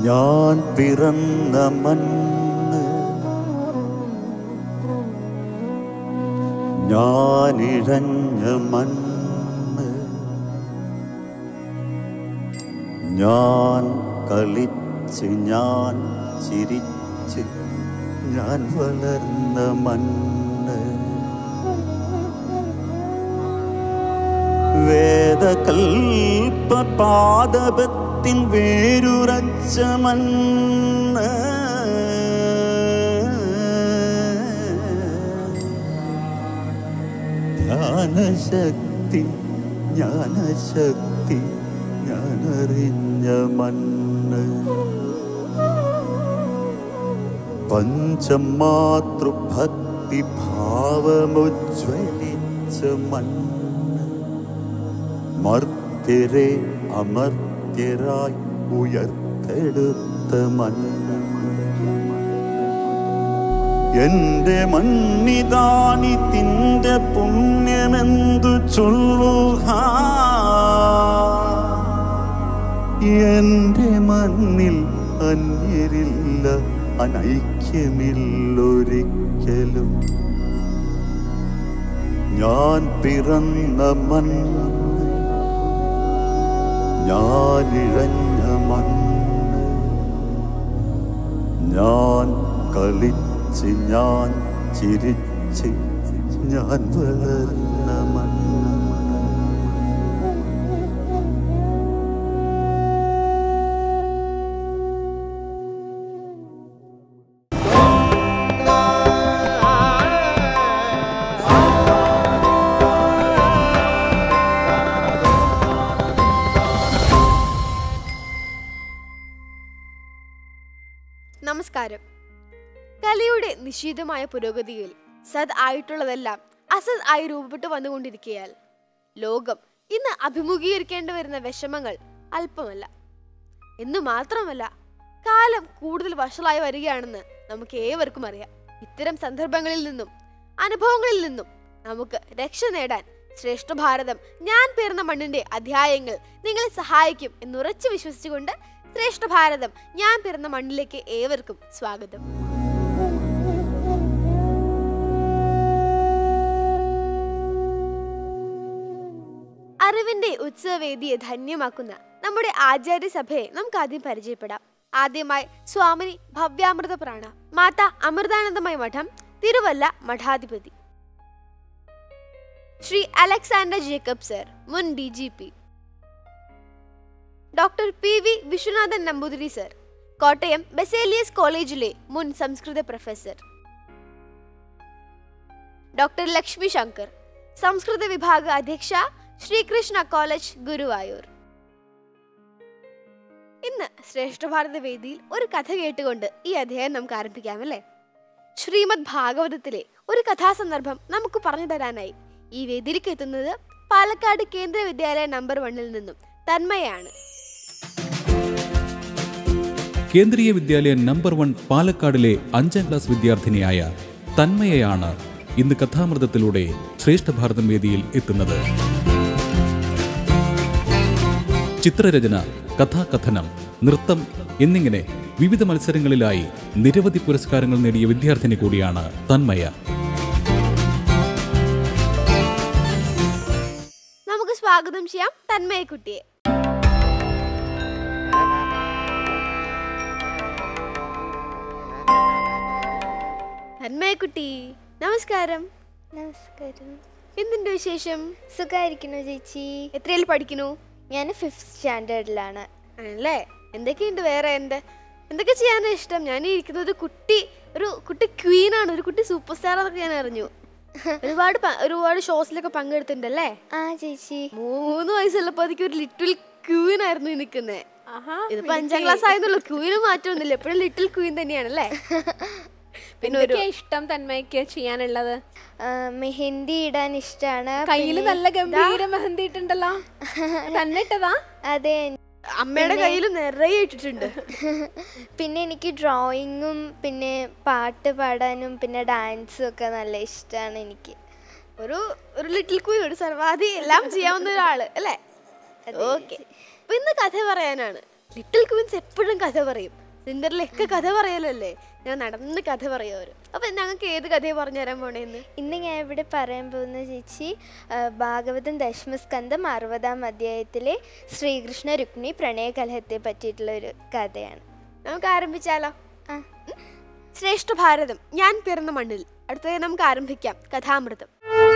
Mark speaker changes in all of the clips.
Speaker 1: ഞാൻ പിറന്ന മണ്ണ് ഞാനിഴഞ്ഞ മണ്ണ് ഞാൻ കളിച്ച് ഞാൻ ചിരിച്ച് ഞാൻ വളർന്ന മണ്ണ് വേദകൽപ്പ പാദപത്തിൻ വേരുറച്ച മണ്ണ് ധ്യാനശക്തി ജ്ഞാനശക്തി ഞാനറിഞ്ഞ മണ്ണ് പഞ്ചമാതൃഭക്തി ഭാവമുജ്വലിച്ച മണ്ണ് മർത്യരെ അമർത്യരായി ഉയർത്തെടുത്ത മണ്ണ് എന്റെ മണ്ണിതാനി തിന്റെ പുണ്യമെന്തു ചൊല്ലുക എന്റെ മണ്ണിൽ അന്യരില്ല അനൈക്യമില്ലൊരിക്കലും ഞാൻ പിറന്ന മണ്ണ് ഞാനിഴഞ്ഞ മണ്ണ് ഞാൻ കളിച്ച് ഞാൻ ചിരിച്ച് ഞാൻ വളർന്ന മണ്ണ്
Speaker 2: നമസ്കാരം കലയുടെ നിശ്ചിതമായ പുരോഗതിയിൽ സദ് ആയിട്ടുള്ളതെല്ലാം അസദ് ആയി രൂപപ്പെട്ടു വന്നുകൊണ്ടിരിക്കയാൽ ലോകം ഇന്ന് അഭിമുഖീകരിക്കേണ്ടി വരുന്ന വിഷമങ്ങൾ അല്പമല്ല എന്നു മാത്രമല്ല കാലം കൂടുതൽ വഷളായി വരികയാണെന്ന് നമുക്ക് ഏവർക്കും അറിയാം ഇത്തരം സന്ദർഭങ്ങളിൽ നിന്നും അനുഭവങ്ങളിൽ നിന്നും നമുക്ക് രക്ഷ നേടാൻ ശ്രേഷ്ഠ ഭാരതം ഞാൻ പിറന്ന മണ്ണിന്റെ അധ്യായങ്ങൾ നിങ്ങളെ സഹായിക്കും എന്നുറച്ചു വിശ്വസിച്ചുകൊണ്ട് ശ്രേഷ്ഠ ഭാരതം ഞാൻ പിറന്ന മണ്ണിലേക്ക് ഏവർക്കും സ്വാഗതം അറിവിന്റെ ഉത്സവവേദിയെ ധന്യമാക്കുന്ന നമ്മുടെ ആചാര്യസഭയെ നമുക്ക് ആദ്യം പരിചയപ്പെടാം ആദ്യമായി സ്വാമിനി ഭവ്യാമൃത പ്രാണ മാതാ അമൃതാനന്ദമയ മഠം തിരുവല്ല മഠാധിപതി ശ്രീ അലക്സാണ്ടർ ജേക്കബ് സർ മുൻ D G P doctor P V Viswanathan Namboothiri sir Kottayam Baselius കോളേജിലെ മുൻ സംസ്കൃത പ്രൊഫസർ ഡോക്ടർ ലക്ഷ്മി ശങ്കർ സംസ്കൃത വിഭാഗ അധ്യക്ഷ ശ്രീകൃഷ്ണ കോളേജ് ഗുരുവായൂർ ഇന്ന് ശ്രേഷ്ഠ ഭാരത വേദിയിൽ ഒരു കഥ കേട്ടുകൊണ്ട് ഈ അധ്യായം നമുക്ക് ആരംഭിക്കാം അല്ലേ ശ്രീമദ് ഭാഗവതത്തിലെ ഒരു കഥാസന്ദർഭം നമുക്ക് പറഞ്ഞു തരാനായി ഈ വേദിയിലേക്ക് എത്തുന്നത് പാലക്കാട് കേന്ദ്ര വിദ്യാലയ നമ്പർ വണ്ണിൽ നിന്നും തന്മയാണ്
Speaker 3: കേന്ദ്രീയ വിദ്യാലയ നമ്പർ വൺ പാലക്കാടിലെ അഞ്ചാം ക്ലാസ് വിദ്യാർത്ഥിനിയായ തന്മയയാണ് ഇന്ന് കഥാമൃതത്തിലൂടെ ശ്രേഷ്ഠ ഭാരതം വേദിയിൽ എത്തുന്നത് ചിത്രരചന കഥാകഥനം നൃത്തം എന്നിങ്ങനെ വിവിധ മത്സരങ്ങളിലായി നിരവധി പുരസ്കാരങ്ങൾ നേടിയ വിദ്യാർത്ഥിനി കൂടിയാണ് തന്മയ
Speaker 2: നമുക്ക് സ്വാഗതം ചെയ്യാം തന്മയക്കുട്ടിയെ തന്മയക്കുട്ടി നമസ്കാരം
Speaker 4: നമസ്കാരം
Speaker 2: എന്തുണ്ട് വിശേഷം
Speaker 4: സുഖമായിരിക്കുന്നു ചേച്ചി
Speaker 2: എത്രയിൽ പഠിക്കുന്നു
Speaker 4: ഞാൻ ഫിഫ്ത് സ്റ്റാൻഡേർഡിലാണ്
Speaker 2: ആണല്ലേ എന്തൊക്കെയുണ്ട് വേറെ എന്ത് എന്തൊക്കെ ചെയ്യാനാ ഇഷ്ടം ഞാൻ ഈ ഇരിക്കുന്നത് ഒരു കുട്ടി ഒരു കുട്ടി ക്വീൻ ആണ് ഒരു കുട്ടി സൂപ്പർ സ്റ്റാർ എന്നൊക്കെ ഞാൻ അറിഞ്ഞു ഒരുപാട് പ- ഒരുപാട് ഷോസിലൊക്കെ പങ്കെടുത്തിട്ടുണ്ടല്ലേ
Speaker 4: ആ ചേച്ചി
Speaker 2: മൂന്ന് വയസ്സുള്ളപ്പോഴത്തേക്ക് ഒരു ലിറ്റിൽ ക്വീൻ ആയിരുന്നു ഈ നിൽക്കുന്നത് ഇതിപ്പോ അഞ്ചാം ക്ലാസ് ആയതുള്ളൂ ക്വീന് മാറ്റമൊന്നുമില്ല എപ്പോഴും ലിറ്റിൽ ക്വീൻ തന്നെയാണല്ലേ പിന്നെ ഒരു
Speaker 5: എന്തൊക്കെയാ ഇഷ്ടം തന്മയ്ക്ക് ചെയ്യാനുള്ളത്
Speaker 4: ആ, മെഹന്തി ഇടാൻ ഇഷ്ടമാണ്
Speaker 5: കയ്യില് നല്ല ഗംഭീര മെഹന്തി ഇട്ടുണ്ടല്ലോ തന്നെ ഇട്ടതാ
Speaker 4: അതെ
Speaker 2: അമ്മയുടെ കയ്യിൽ നിറയെ ഇട്ടിട്ടുണ്ട്
Speaker 4: പിന്നെ എനിക്ക് ഡ്രോയിങ്ങും പിന്നെ പാട്ട് പാടാനും പിന്നെ ഡാൻസും ഒക്കെ നല്ല ഇഷ്ടമാണ് എനിക്ക്
Speaker 2: ഒരു ഒരു ലിറ്റിൽ ക്വീൻ ഒരു സർവാധി എല്ലാം ചെയ്യാവുന്ന ഒരാള് അല്ലേ ഓക്കെ അപ്പൊ ഇന്ന് കഥ പറയാനാണ് ലിറ്റിൽ ക്വീൻസ് എപ്പോഴും കഥ പറയും സിൻഡറിലൊക്കെ കഥ പറയലല്ലേ ഞാൻ നടന്ന് കഥ പറയാറ് അപ്പൊ ഞങ്ങൾക്ക് ഏത് കഥയെ പറഞ്ഞു തരാൻ പോണേന്ന്
Speaker 4: ഇന്ന് ഞാൻ ഇവിടെ പറയാൻ പോകുന്ന ചേച്ചി ആ, ഭാഗവതം ദശമസ്കന്ധം അറുപതാം അധ്യായത്തിലെ ശ്രീകൃഷ്ണ രുക്മിണി പ്രണയകലഹത്തെ പറ്റിയിട്ടുള്ള ഒരു കഥയാണ്
Speaker 2: നമുക്ക് ആരംഭിച്ചാലോ
Speaker 4: ആ.
Speaker 2: ഉം. ശ്രേഷ്ഠ ഭാരതം ഞാൻ പിറന്ന മണ്ണിൽ അടുത്തത് നമുക്ക് ആരംഭിക്കാം കഥാമൃതം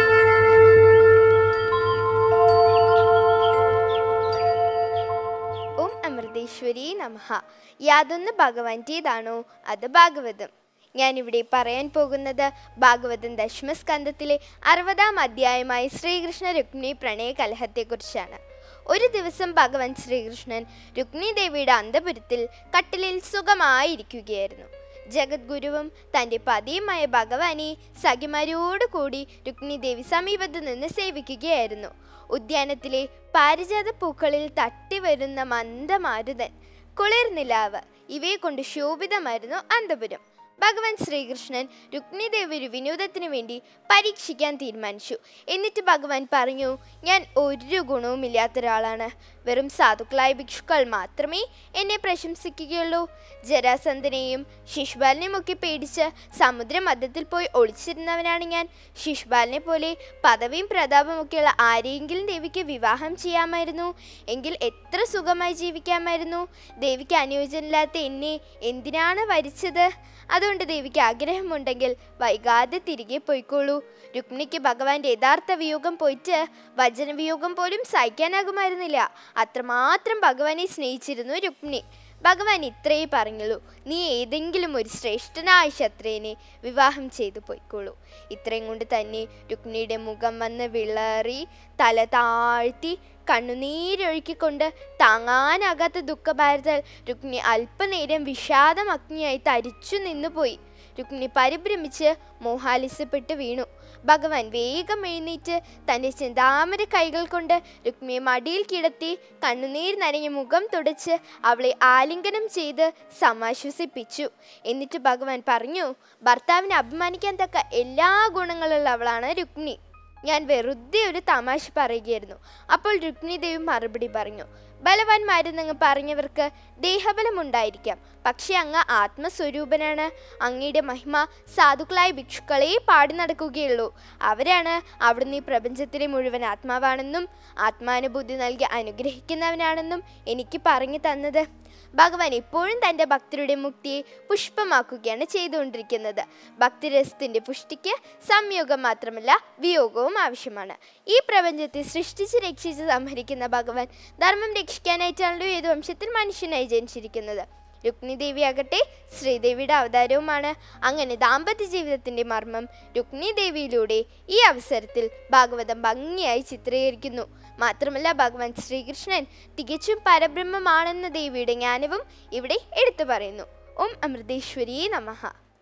Speaker 4: ഓം അമൃതേശ്വരി നമഃ യാതൊന്ന് ഭഗവാന്റേതാണോ അത് ഭാഗവതം ഞാനിവിടെ പറയാൻ പോകുന്നത് ഭാഗവതം ദശമസ്കന്ധത്തിലെ അറുപതാം അധ്യായമായ ശ്രീകൃഷ്ണ രുക്മിണി പ്രണയ കലഹത്തെക്കുറിച്ചാണ് ഒരു ദിവസം ഭഗവാൻ ശ്രീകൃഷ്ണൻ രുക്മിണി ദേവിയുടെ അന്തപുരത്തിൽ കട്ടിലിൽ സുഖമായിരിക്കുകയായിരുന്നു ജഗദ്ഗുരുവും തൻ്റെ പതിയുമായ ഭഗവാനെ സഖിമാരോടുകൂടി രുക്മിണി ദേവി സമീപത്ത് നിന്ന് സേവിക്കുകയായിരുന്നു ഉദ്യാനത്തിലെ പാരിജാത പൂക്കളിൽ തട്ടിവരുന്ന മന്ദമാരുതൻ കുളിർനിലാവ് ഇവയെ കൊണ്ട് ശോഭിതമായിരുന്നു അന്തപുരം ഭഗവാൻ ശ്രീകൃഷ്ണൻ രുക്മിണി ദേവി ഒരു വിനോദത്തിന് വേണ്ടി പരീക്ഷിക്കാൻ തീരുമാനിച്ചു എന്നിട്ട് ഭഗവാൻ പറഞ്ഞു ഞാൻ ഒരു ഗുണവുമില്ലാത്ത ഒരാളാണ് വെറും സാധുക്കളായ ഭിക്ഷുക്കൾ മാത്രമേ എന്നെ പ്രശംസിക്കുകയുള്ളൂ ജരാസന്ധനെയും ശിശുപാലിനെയും ഒക്കെ പേടിച്ച് സമുദ്രമധ്യത്തിൽ പോയി ഒളിച്ചിരുന്നവനാണ് ഞാൻ ശിശുപാലിനെ പോലെ പദവിയും പ്രതാപവും ഒക്കെയുള്ള ആരെയെങ്കിലും ദേവിക്ക് വിവാഹം ചെയ്യാമായിരുന്നു എങ്കിൽ എത്ര സുഖമായി ജീവിക്കാമായിരുന്നു ദേവിക്ക് അനുയോജ്യമില്ലാത്ത എന്നെ എന്തിനാണ് വരിച്ചത് അതുകൊണ്ട് ദേവിക്ക് ആഗ്രഹമുണ്ടെങ്കിൽ വൈകാതെ തിരികെ പോയിക്കോളൂ രുക്മിണിക്ക് ഭഗവാന്റെ യഥാർത്ഥ വിയോഗം പോയിട്ട് വചനവിയോഗം പോലും സഹിക്കാനാകുമായിരുന്നില്ല അത്രമാത്രം ഭഗവാനെ സ്നേഹിച്ചിരുന്നു രുക്മിണി ഭഗവാൻ ഇത്രയേ പറഞ്ഞുള്ളൂ നീ ഏതെങ്കിലും ഒരു ശ്രേഷ്ഠനായ ക്ഷത്രിയനെ വിവാഹം ചെയ്തു പോയിക്കോളൂ ഇത്രയും കൊണ്ട് തന്നെ രുക്മിണിയുടെ മുഖം വന്ന് വിളറി തല താഴ്ത്തി കണ്ണുനീരൊഴുക്കിക്കൊണ്ട് താങ്ങാനാകാത്ത ദുഃഖഭാരതാൽ രുക്മിണി അല്പനേരം വിഷാദം അഗ്നിയായി തരിച്ചു നിന്നുപോയി രുക്മിണി പരിഭ്രമിച്ച് മോഹാലിസപ്പെട്ട് വീണു ഭഗവാൻ വേഗം എഴുന്നേറ്റ് തൻ്റെ ചിന്താമര കൈകൾ കൊണ്ട് രുക്മിയെ മടിയിൽ കിടത്തി കണ്ണുനീർ നനഞ്ഞ മുഖം തുടച്ച് അവളെ ആലിംഗനം ചെയ്ത് സമാശ്വസിപ്പിച്ചു എന്നിട്ട് ഭഗവാൻ പറഞ്ഞു ഭർത്താവിനെ അഭിമാനിക്കാൻ തക്ക എല്ലാ ഗുണങ്ങളുള്ളവളാണ് രുക്മിണി ഞാൻ വെറുതെ ഒരു തമാശ പറയുകയായിരുന്നു അപ്പോൾ രുക്മിണി ദേവി മറുപടി പറഞ്ഞു ബലവാന്മാരെന്നങ്ങ് പറഞ്ഞവർക്ക് ദേഹബലമുണ്ടായിരിക്കാം പക്ഷെ അങ്ങ് ആത്മസ്വരൂപനാണ് അങ്ങയുടെ മഹിമ സാധുക്കളായ ഭിക്ഷുക്കളെ പാടി നടക്കുകയുള്ളൂ അവരാണ് അവിടുന്ന് ഈ പ്രപഞ്ചത്തിലെ മുഴുവൻ ആത്മാവാണെന്നും ആത്മാനുഭൂതി നൽകി അനുഗ്രഹിക്കുന്നവനാണെന്നും എനിക്ക് പറഞ്ഞു തന്നത് ഭഗവാൻ എപ്പോഴും തൻ്റെ ഭക്തരുടെ മുക്തിയെ പുഷ്പമാക്കുകയാണ് ചെയ്തുകൊണ്ടിരിക്കുന്നത് ഭക്തിരസത്തിൻ്റെ പുഷ്ടിക്ക് സംയോഗം മാത്രമല്ല വിയോഗവും ആവശ്യമാണ് ഈ പ്രപഞ്ചത്തെ സൃഷ്ടിച്ച് രക്ഷിച്ച് സംഹരിക്കുന്ന ഭഗവാൻ ധർമ്മം രക്ഷിക്കാനായിട്ടാണല്ലോ ഏത് വംശത്തിൽ മനുഷ്യനായി ജനിച്ചിരിക്കുന്നത് രുക്മിണി ദേവി ആകട്ടെ ശ്രീദേവിയുടെ അവതാരവുമാണ് അങ്ങനെ ദാമ്പത്യ ജീവിതത്തിന്റെ മർമ്മം രുക്മിണി ദേവിയിലൂടെ ഈ അവസരത്തിൽ ഭാഗവതം ഭംഗിയായി ചിത്രീകരിക്കുന്നു മാത്രമല്ല ഭഗവാൻ ശ്രീകൃഷ്ണൻ തികച്ചും പരബ്രഹ്മമാണെന്ന ദേവിയുടെ ജ്ഞാനവും ഇവിടെ എടുത്തു പറയുന്നു ഓം അമൃതേശ്വരി നമഃ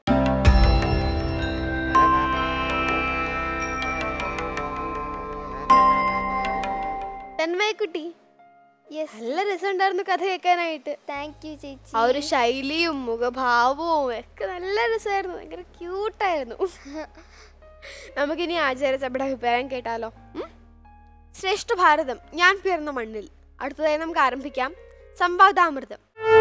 Speaker 2: തന്മയക്കുട്ടി
Speaker 4: യെസ്
Speaker 2: നല്ല രസമുണ്ടായിരുന്നു കഥ കേൾക്കാനായിട്ട്
Speaker 4: താങ്ക് യു ചേച്ചി
Speaker 2: ആ ഒരു ശൈലിയും മുഖഭാവവും ഒക്കെ നല്ല രസമായിരുന്നു ഭയങ്കര ക്യൂട്ടായിരുന്നു നമുക്കിനി ആചാര്യസഭയുടെ അഭിപ്രായം കേട്ടാലോ ഉം? ശ്രേഷ്ഠ ഭാരതം ഞാൻ പിറന്ന മണ്ണിൽ അടുത്തതായി നമുക്ക് ആരംഭിക്കാം സംവാദാമൃതം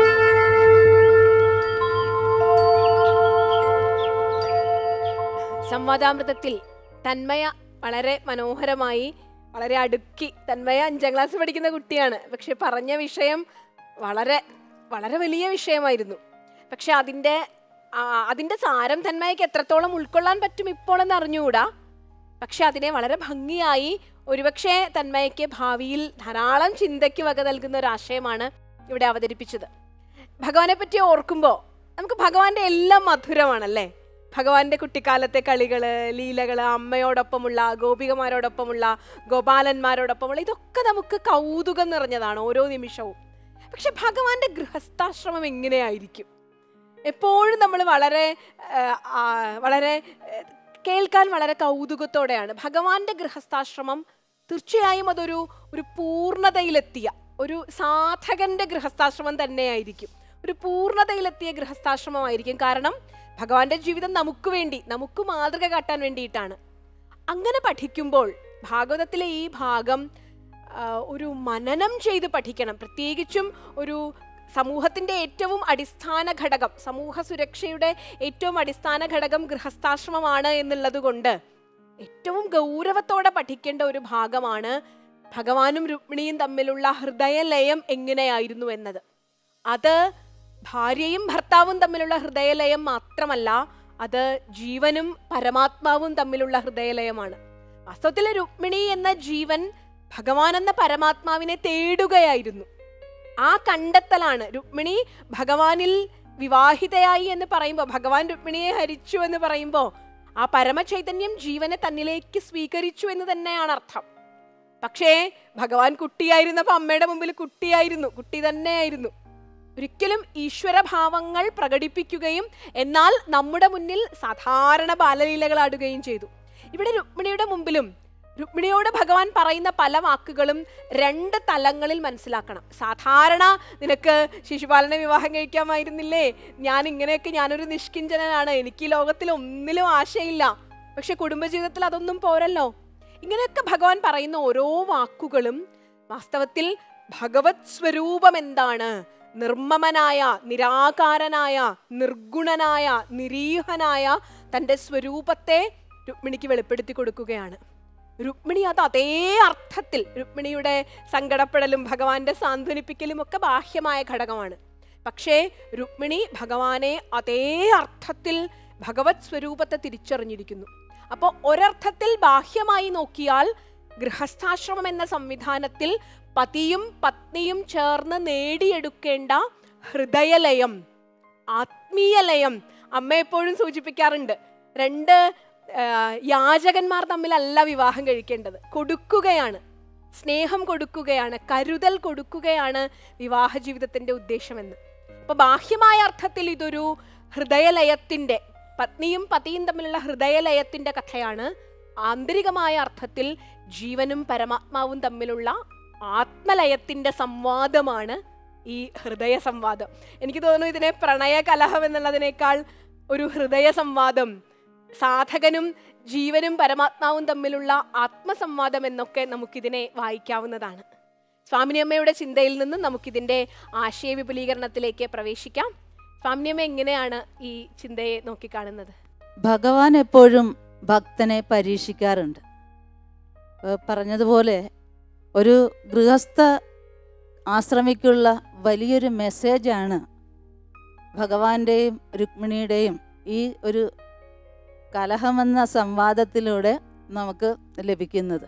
Speaker 5: സംവാദാമൃതത്തിൽ തന്മയ വളരെ മനോഹരമായി വളരെ അടുക്കി തന്മയ അഞ്ചാം ക്ലാസ് പഠിക്കുന്ന കുട്ടിയാണ് പക്ഷെ പറഞ്ഞ വിഷയം വളരെ വളരെ വലിയ വിഷയമായിരുന്നു പക്ഷെ അതിൻ്റെ ആ, അതിൻ്റെ സാരം തന്മയ്ക്ക് എത്രത്തോളം ഉൾക്കൊള്ളാൻ പറ്റും ഇപ്പോൾ എന്ന് അറിഞ്ഞുകൂടാ പക്ഷെ അതിനെ വളരെ ഭംഗിയായി ഒരുപക്ഷെ തന്മയ്ക്ക് ഭാവിയിൽ ധാരാളം ചിന്തയ്ക്ക് വക നൽകുന്ന ഒരു ആശയമാണ് ഇവിടെ അവതരിപ്പിച്ചത് ഭഗവാനെ പറ്റി ഓർക്കുമ്പോൾ നമുക്ക് ഭഗവാന്റെ എല്ലാം മധുരമാണല്ലേ ഭഗവാന്റെ കുട്ടിക്കാലത്തെ കളികള് ലീലകള് അമ്മയോടൊപ്പമുള്ള ഗോപികമാരോടൊപ്പമുള്ള ഗോപാലന്മാരോടൊപ്പമുള്ള ഇതൊക്കെ നമുക്ക് കൗതുകം നിറഞ്ഞതാണ് ഓരോ നിമിഷവും പക്ഷെ ഭഗവാന്റെ ഗൃഹസ്ഥാശ്രമം എങ്ങനെയായിരിക്കും എപ്പോഴും നമ്മൾ വളരെ ആ, ആ, വളരെ ആ, കേൾക്കാൻ വളരെ കൗതുകത്തോടെയാണ് ഭഗവാന്റെ ഗൃഹസ്ഥാശ്രമം തീർച്ചയായും അതൊരു ഒരു പൂർണ്ണതയിലെത്തിയ ഒരു സാധകന്റെ ഗൃഹസ്ഥാശ്രമം തന്നെയായിരിക്കും ഒരു പൂർണ്ണതയിലെത്തിയ ഗൃഹസ്ഥാശ്രമമായിരിക്കും കാരണം ഭഗവാന്റെ ജീവിതം നമുക്ക് വേണ്ടി നമുക്ക് മാതൃക കാട്ടാൻ വേണ്ടിയിട്ടാണ് അങ്ങനെ പഠിക്കുമ്പോൾ ഭാഗവതത്തിലെ ഈ ഭാഗം ആ, ഒരു മനനം ചെയ്ത് പഠിക്കണം പ്രത്യേകിച്ചും ഒരു സമൂഹത്തിന്റെ ഏറ്റവും അടിസ്ഥാന ഘടകം സമൂഹ സുരക്ഷയുടെ ഏറ്റവും അടിസ്ഥാന ഘടകം ഗൃഹസ്ഥാശ്രമമാണ് എന്നുള്ളത് കൊണ്ട് ഏറ്റവും ഗൗരവത്തോടെ പഠിക്കേണ്ട ഒരു ഭാഗമാണ് ഭഗവാനും രുക്മിണിയും തമ്മിലുള്ള ഹൃദയലയം എങ്ങനെയായിരുന്നു എന്നത് അത് ഭാര്യയും ഭർത്താവും തമ്മിലുള്ള ഹൃദയലയം മാത്രമല്ല അത് ജീവനും പരമാത്മാവും തമ്മിലുള്ള ഹൃദയലയമാണ് വാസ്തവത്തിൽ രുക്മിണി എന്ന ജീവൻ ഭഗവാൻ എന്ന പരമാത്മാവിനെ തേടുകയായിരുന്നു ആ കണ്ടെത്തലാണ് രുക്മിണി ഭഗവാനിൽ വിവാഹിതയായി എന്ന് പറയുമ്പോൾ ഭഗവാൻ രുക്മിണിയെ ഹരിച്ചു എന്ന് പറയുമ്പോൾ ആ പരമചൈതന്യം ജീവനെ തന്നിലേക്ക് സ്വീകരിച്ചു എന്ന് തന്നെയാണ് അർത്ഥം പക്ഷേ ഭഗവാൻ കുട്ടിയായിരുന്നപ്പോൾ അമ്മയുടെ മുമ്പിൽ കുട്ടിയായിരുന്നു കുട്ടി തന്നെയായിരുന്നു ഒരിക്കലും ഈശ്വരഭാവങ്ങൾ പ്രകടിപ്പിക്കുകയും എന്നാൽ നമ്മുടെ മുന്നിൽ സാധാരണ ബാലലീലകളാടുകയും ചെയ്തു ഇവിടെ രുക്മിണിയുടെ മുമ്പിലും രുക്മിണിയോട് ഭഗവാൻ പറയുന്ന പല വാക്കുകളും രണ്ട് തലങ്ങളിൽ മനസ്സിലാക്കണം സാധാരണ നിനക്ക് ശിശുപാലനെ വിവാഹം കഴിക്കാമായിരുന്നില്ലേ ഞാൻ ഇങ്ങനെയൊക്കെ ഞാനൊരു നിഷ്കിഞ്ചനാണ് എനിക്ക് ഈ ലോകത്തിൽ ഒന്നിലും ആശയില്ല പക്ഷെ കുടുംബജീവിതത്തിൽ അതൊന്നും പോരല്ലോ ഇങ്ങനെയൊക്കെ ഭഗവാൻ പറയുന്ന ഓരോ വാക്കുകളും വാസ്തവത്തിൽ ഭഗവത് സ്വരൂപം എന്താണ് നിർമ്മമനായ നിരാകാരനായ നിർഗുണനായ നിരീഹനായ തൻ്റെ സ്വരൂപത്തെ രുക്മിണിക്ക് വെളിപ്പെടുത്തി കൊടുക്കുകയാണ് രുക്മിണി അത് അതേ അർത്ഥത്തിൽ രുക്മിണിയുടെ സങ്കടപ്പെടലും ഭഗവാന്റെ സാന്ത്വനിപ്പിക്കലും ഒക്കെ ബാഹ്യമായ ഘടകമാണ് പക്ഷേ രുക്മിണി ഭഗവാനെ അതേ അർത്ഥത്തിൽ ഭഗവത് സ്വരൂപത്തെ തിരിച്ചറിഞ്ഞിരിക്കുന്നു അപ്പോൾ ഒരർത്ഥത്തിൽ ബാഹ്യമായി നോക്കിയാൽ ഗൃഹസ്ഥാശ്രമം എന്ന സംവിധാനത്തിൽ പതിയും പത്നിയും ചേർന്ന് നേടിയെടുക്കേണ്ട ഹൃദയലയം ആത്മീയലയം അമ്മ എപ്പോഴും സൂചിപ്പിക്കാറുണ്ട് രണ്ട് ആ, യാചകന്മാർ തമ്മിലല്ല വിവാഹം കഴിക്കേണ്ടത് കൊടുക്കുകയാണ് സ്നേഹം കൊടുക്കുകയാണ് കരുതൽ കൊടുക്കുകയാണ് വിവാഹ ജീവിതത്തിന്റെ ഉദ്ദേശമെന്ന് അപ്പൊ ബാഹ്യമായ അർത്ഥത്തിൽ ഇതൊരു ഹൃദയലയത്തിന്റെ പത്നിയും പതിയും തമ്മിലുള്ള ഹൃദയലയത്തിന്റെ കഥയാണ് ആന്തരികമായ അർത്ഥത്തിൽ ജീവനും പരമാത്മാവും തമ്മിലുള്ള ആത്മലയത്തിന്റെ സംവാദമാണ് ഈ ഹൃദയ സംവാദം എനിക്ക് തോന്നുന്നു ഇതിനെ പ്രണയ കലഹം എന്നുള്ളതിനേക്കാൾ ഒരു ഹൃദയ സംവാദം സാധകനും ജീവനും പരമാത്മാവും തമ്മിലുള്ള ആത്മസംവാദം എന്നൊക്കെ നമുക്കിതിനെ വായിക്കാവുന്നതാണ് സ്വാമിനിയമ്മയുടെ ചിന്തയിൽ നിന്ന് നമുക്കിതിൻ്റെ ആശയ വിപുലീകരണത്തിലേക്ക് പ്രവേശിക്കാം സ്വാമിനിയമ്മ എങ്ങനെയാണ് ഈ ചിന്തയെ നോക്കിക്കാണുന്നത്
Speaker 6: ഭഗവാൻ എപ്പോഴും ഭക്തനെ പരീക്ഷിക്കാറുണ്ട് ഏഹ് പറഞ്ഞതുപോലെ ഒരു ഗൃഹസ്ഥ ആശ്രമിക്കുള്ള വലിയൊരു മെസ്സേജാണ് ഭഗവാന്റെയും രുക്മിണിയുടെയും ഈ ഒരു കലഹമെന്ന സംവാദത്തിലൂടെ നമുക്ക് ലഭിക്കുന്നത്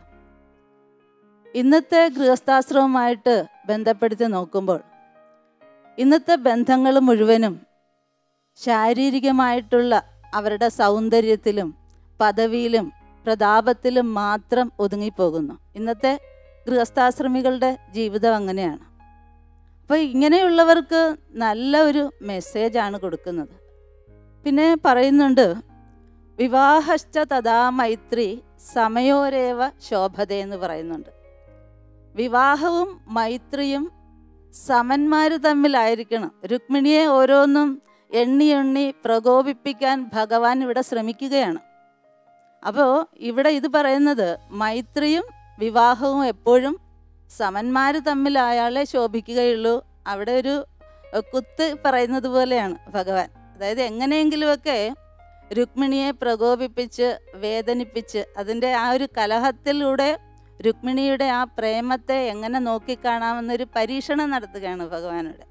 Speaker 6: ഇന്നത്തെ ഗൃഹസ്ഥാശ്രമവുമായിട്ട് ബന്ധപ്പെടുത്തി നോക്കുമ്പോൾ ഇന്നത്തെ ബന്ധങ്ങൾ മുഴുവനും ശാരീരികമായിട്ടുള്ള അവരുടെ സൗന്ദര്യത്തിലും പദവിയിലും പ്രതാപത്തിലും മാത്രം ഒതുങ്ങിപ്പോകുന്നു ഇന്നത്തെ ഗൃഹസ്ഥാശ്രമികളുടെ ജീവിതം അങ്ങനെയാണ് അപ്പോൾ ഇങ്ങനെയുള്ളവർക്ക് നല്ല ഒരു മെസ്സേജാണ് കൊടുക്കുന്നത് പിന്നെ പറയുന്നുണ്ട് വിവാഹശ്ച തഥാ മൈത്രി സമയോരേവ ശോഭത എന്ന് പറയുന്നുണ്ട് വിവാഹവും മൈത്രിയും സമന്മാർ തമ്മിലായിരിക്കണം രുക്മിണിയെ ഓരോന്നും എണ്ണി എണ്ണി പ്രകോപിപ്പിക്കാൻ ഭഗവാൻ ഇവിടെ ശ്രമിക്കുകയാണ് അപ്പോൾ ഇവിടെ ഇത് പറയുന്നത് മൈത്രിയും വിവാഹവും എപ്പോഴും സമന്മാർ തമ്മിലായാലേ ശോഭിക്കുകയുള്ളൂ അവിടെ ഒരു എഹ്, കുത്ത് പറയുന്നത് പോലെയാണ് ഭഗവാൻ അതായത് എങ്ങനെയെങ്കിലുമൊക്കെ രുക്മിണിയെ പ്രകോപിപ്പിച്ച് വേദനിപ്പിച്ച് അതിൻ്റെ ആ ഒരു കലഹത്തിലൂടെ രുക്മിണിയുടെ ആ പ്രേമത്തെ എങ്ങനെ നോക്കിക്കാണാമെന്നൊരു പരീക്ഷണം നടത്തുകയാണ് ഭഗവാനോട്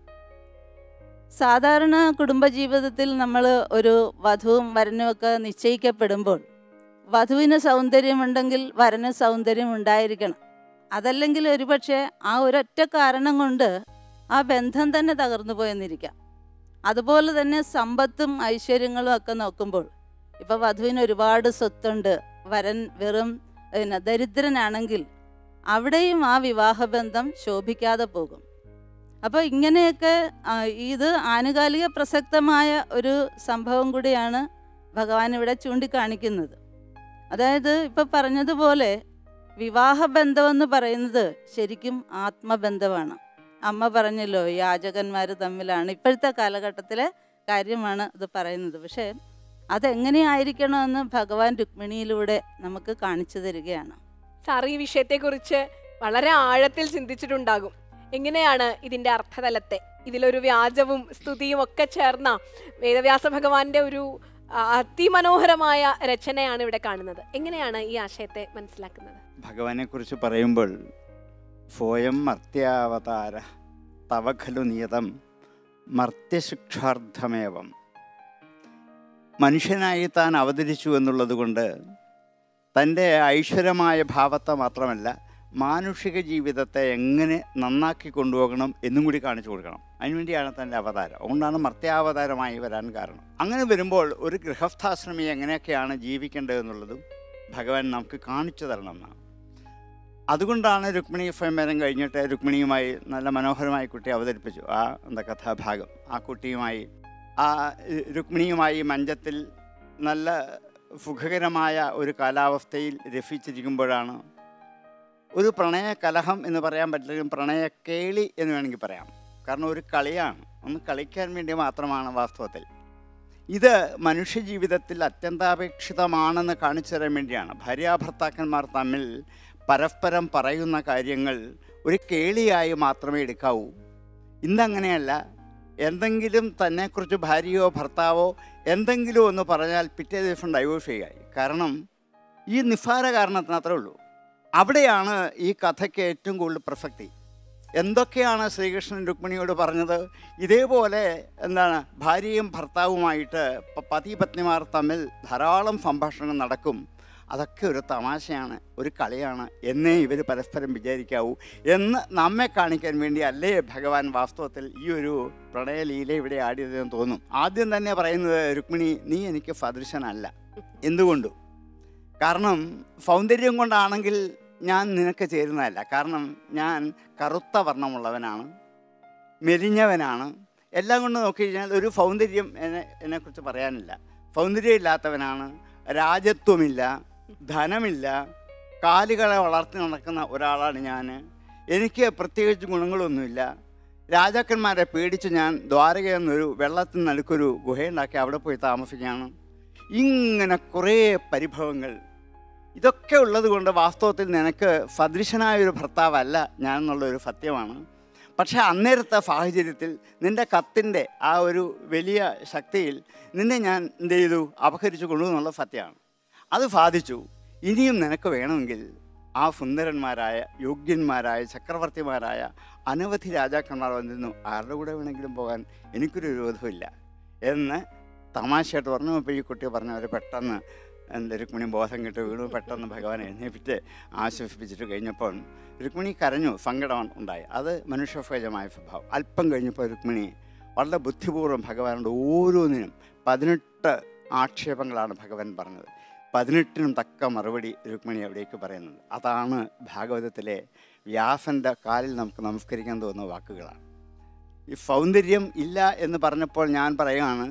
Speaker 6: സാധാരണ കുടുംബജീവിതത്തിൽ നമ്മൾ ഒരു വധുവും വരനും ഒക്കെ നിശ്ചയിക്കപ്പെടുമ്പോൾ വധുവിന് സൗന്ദര്യമുണ്ടെങ്കിൽ വരന് സൗന്ദര്യം ഉണ്ടായിരിക്കണം അതല്ലെങ്കിൽ ഒരുപക്ഷെ ആ ഒരൊറ്റ കാരണം കൊണ്ട് ആ ബന്ധം തന്നെ തകർന്നു പോയെന്നിരിക്കാം അതുപോലെ തന്നെ സമ്പത്തും ഐശ്വര്യങ്ങളും ഒക്കെ നോക്കുമ്പോൾ ഇപ്പം വധുവിന് ഒരുപാട് സ്വത്തുണ്ട് വരൻ വെറും പിന്നെ ദരിദ്രനാണെങ്കിൽ അവിടെയും ആ വിവാഹബന്ധം ശോഭിക്കാതെ പോകും അപ്പോൾ ഇങ്ങനെയൊക്കെ ആ, ഇത് ആനുകാലിക പ്രസക്തമായ ഒരു സംഭവം കൂടിയാണ് ഭഗവാൻ ഇവിടെ ചൂണ്ടിക്കാണിക്കുന്നത് അതായത് ഇപ്പം പറഞ്ഞതുപോലെ വിവാഹബന്ധം എന്ന് പറയുന്നത് ശരിക്കും ആത്മബന്ധമാണ് അമ്മ പറഞ്ഞല്ലോ യാചകന്മാർ തമ്മിലാണ് ഇപ്പോഴത്തെ കാലഘട്ടത്തിലെ കാര്യമാണ് ഇത് പറയുന്നത് പക്ഷേ അതെങ്ങനെയായിരിക്കണമെന്ന് ഭഗവാൻ രുക്മിണിയിലൂടെ നമുക്ക് കാണിച്ചു തരികയാണ്
Speaker 5: സാർ ഈ വിഷയത്തെക്കുറിച്ച് വളരെ ആഴത്തിൽ ചിന്തിച്ചിട്ടുണ്ടാകും എങ്ങനെയാണ് ഇതിന്റെ അർത്ഥതലത്തെ ഇതിലൊരു വ്യാജവും സ്തുതിയും ഒക്കെ ചേർന്ന വേദവ്യാസ ഭഗവാന്റെ ഒരു ആ, അതിമനോഹരമായ രചനയാണ് ഇവിടെ കാണുന്നത് എങ്ങനെയാണ് ഈ ആശയത്തെ മനസ്സിലാക്കുന്നത്
Speaker 7: ഭഗവാനെ കുറിച്ച് പറയുമ്പോൾ ഫോയം മർത്യാവതാര തവ ഖലു നിയതം മർത്യശിക്ഷാർത്ഥമേവം മനുഷ്യനായി താൻ അവതരിച്ചു എന്നുള്ളത് കൊണ്ട് തൻ്റെ ഐശ്വര്യമായ ഭാവത്തെ മാത്രമല്ല മാനുഷിക ജീവിതത്തെ എങ്ങനെ നന്നാക്കി കൊണ്ടുപോകണം എന്നും കൂടി കാണിച്ചു കൊടുക്കണം അതിനുവേണ്ടിയാണ് തൻ്റെ അവതാരം അതുകൊണ്ടാണ് മർത്യാവതാരമായി വരാൻ കാരണം അങ്ങനെ വരുമ്പോൾ ഒരു ഗൃഹസ്ഥാശ്രമി എങ്ങനെയൊക്കെയാണ് ജീവിക്കേണ്ടതെന്നുള്ളതും ഭഗവാൻ നമുക്ക് കാണിച്ചു തരണം എന്നാണ് അതുകൊണ്ടാണ് രുക്മിണി സ്വയംവരം കഴിഞ്ഞിട്ട് രുക്മിണിയുമായി നല്ല മനോഹരമായി കുട്ടി അവതരിപ്പിച്ചു ആ എന്താ കഥാഭാഗം ആ കുട്ടിയുമായി ആ ഏ, രുക്മിണിയുമായി മഞ്ചത്തിൽ നല്ല സുഖകരമായ ഒരു കാലാവസ്ഥയിൽ രസിച്ചിരിക്കുമ്പോഴാണ് ഒരു പ്രണയ കലഹം എന്ന് പറയാൻ പറ്റില്ലെങ്കിലും പ്രണയ കേളി എന്ന് വേണമെങ്കിൽ പറയാം കാരണം ഒരു കളിയാണ് ഒന്ന് കളിക്കാൻ വേണ്ടി മാത്രമാണ് വാസ്തവത്തിൽ ഇത് മനുഷ്യജീവിതത്തിൽ അത്യന്താപേക്ഷിതമാണെന്ന് കാണിച്ചു തരാൻ വേണ്ടിയാണ് ഭാര്യാഭർത്താക്കന്മാർ തമ്മിൽ പരസ്പരം പറയുന്ന കാര്യങ്ങൾ ഒരു കേളിയായി മാത്രമേ എടുക്കാവൂ ഇന്നങ്ങനെയല്ല എന്തെങ്കിലും തന്നെക്കുറിച്ച് ഭാര്യയോ ഭർത്താവോ എന്തെങ്കിലും ഒന്ന് പറഞ്ഞാൽ പിറ്റേ ദിവസം ഡൈവോഴ്സ് ചെയ്യായി കാരണം ഈ നിസ്സാര കാരണത്തിന് അത്രേ ഉള്ളൂ അവിടെയാണ് ഈ കഥയ്ക്ക് ഏറ്റവും കൂടുതൽ പ്രസക്തി എന്തൊക്കെയാണ് ശ്രീകൃഷ്ണൻ രുക്മിണിയോട് പറഞ്ഞത് ഇതേപോലെ എന്താണ് ഭാര്യയും ഭർത്താവുമായിട്ട് പ- പതി പത്നിമാർ തമ്മിൽ ധാരാളം സംഭാഷണങ്ങൾ നടക്കും അതൊക്കെ ഒരു തമാശയാണ് ഒരു കളിയാണ് എന്നേ ഇവർ പരസ്പരം വിചാരിക്കാവൂ എന്ന് നമ്മെ കാണിക്കാൻ വേണ്ടി അല്ലേ ഭഗവാൻ വാസ്തവത്തിൽ ഈ ഒരു പ്രണയലീല ഇവിടെ ആടിയതെന്ന് തോന്നും ആദ്യം തന്നെ പറയുന്നത് രുക്മിണി നീ എനിക്ക് സദൃശനല്ല എന്തുകൊണ്ടും കാരണം സൗന്ദര്യം കൊണ്ടാണെങ്കിൽ ഞാൻ നിനക്ക് ചേരുന്നതല്ല കാരണം ഞാൻ കറുത്ത വർണ്ണമുള്ളവനാണ് മെലിഞ്ഞവനാണ് എല്ലാം കൊണ്ട് നോക്കിക്കഴിഞ്ഞാൽ ഒരു സൗന്ദര്യം എന്നെ എന്നെക്കുറിച്ച് പറയാനില്ല സൗന്ദര്യം ഇല്ലാത്തവനാണ് രാജത്വമില്ല ധനമില്ല കാലുകളെ വളർത്തി നടക്കുന്ന ഒരാളാണ് ഞാൻ എനിക്ക് പ്രത്യേകിച്ച് ഗുണങ്ങളൊന്നുമില്ല രാജാക്കന്മാരെ പേടിച്ച് ഞാൻ ദ്വാരക എന്നൊരു വെള്ളത്തിന് നടുക്കൊരു ഗുഹയുണ്ടാക്കി അവിടെ പോയി താമസിക്കുകയാണ് ഇങ്ങനെ കുറേ പരിഭവങ്ങൾ ഇതൊക്കെ ഉള്ളത് കൊണ്ട് വാസ്തവത്തിൽ നിനക്ക് സദൃശനായ ഒരു ഭർത്താവല്ല ഞാൻ എന്നുള്ളൊരു സത്യമാണ് പക്ഷേ അന്നേരത്തെ സാഹചര്യത്തിൽ നിൻ്റെ കത്തിൻ്റെ ആ ഒരു വലിയ ശക്തിയിൽ നിന്നെ ഞാൻ എന്ത് ചെയ്തു അപഹരിച്ചു കൊണ്ടു എന്നുള്ള സത്യമാണ് അത് സാധിച്ചു ഇനിയും നിനക്ക് വേണമെങ്കിൽ ആ സുന്ദരന്മാരായ യോഗ്യന്മാരായ ചക്രവർത്തിമാരായ അനവധി രാജാക്കന്മാർ വന്നിരുന്നു ആരുടെ കൂടെ വേണമെങ്കിലും പോകാൻ എനിക്കൊരു വിരോധമില്ല എന്ന് തമാശയായിട്ട് പറഞ്ഞു അപ്പോൾ ഈ കുട്ടി പറഞ്ഞു അവർ പെട്ടെന്ന് എന്താ രുക്മിണി ബോധം കിട്ടി വീണു പെട്ടെന്ന് ഭഗവാൻ എഴുന്നേപ്പിച്ച് ആശ്വസിപ്പിച്ചിട്ട് കഴിഞ്ഞപ്പോൾ രുക്മിണി കരഞ്ഞു സങ്കടം ഉണ്ടായി അത് മനുഷ്യസഹജമായ സ്വഭാവം അല്പം കഴിഞ്ഞപ്പോൾ രുക്മിണി വളരെ ബുദ്ധിപൂർവ്വം ഭഗവാനോട് ഓരോന്നിനും പതിനെട്ട് ആക്ഷേപങ്ങളാണ് ഭഗവാൻ പറഞ്ഞത് പതിനെട്ടിനും തക്ക മറുപടി രുക്മിണി അവിടേക്ക് പറയുന്നത് അതാണ് ഭാഗവതത്തിലെ വ്യാസൻ്റെ കാലിൽ നമുക്ക് നമസ്കരിക്കാൻ തോന്നുന്ന വാക്കുകളാണ് ഈ സൗന്ദര്യം ഇല്ല എന്ന് പറഞ്ഞപ്പോൾ ഞാൻ പറയുകയാണ്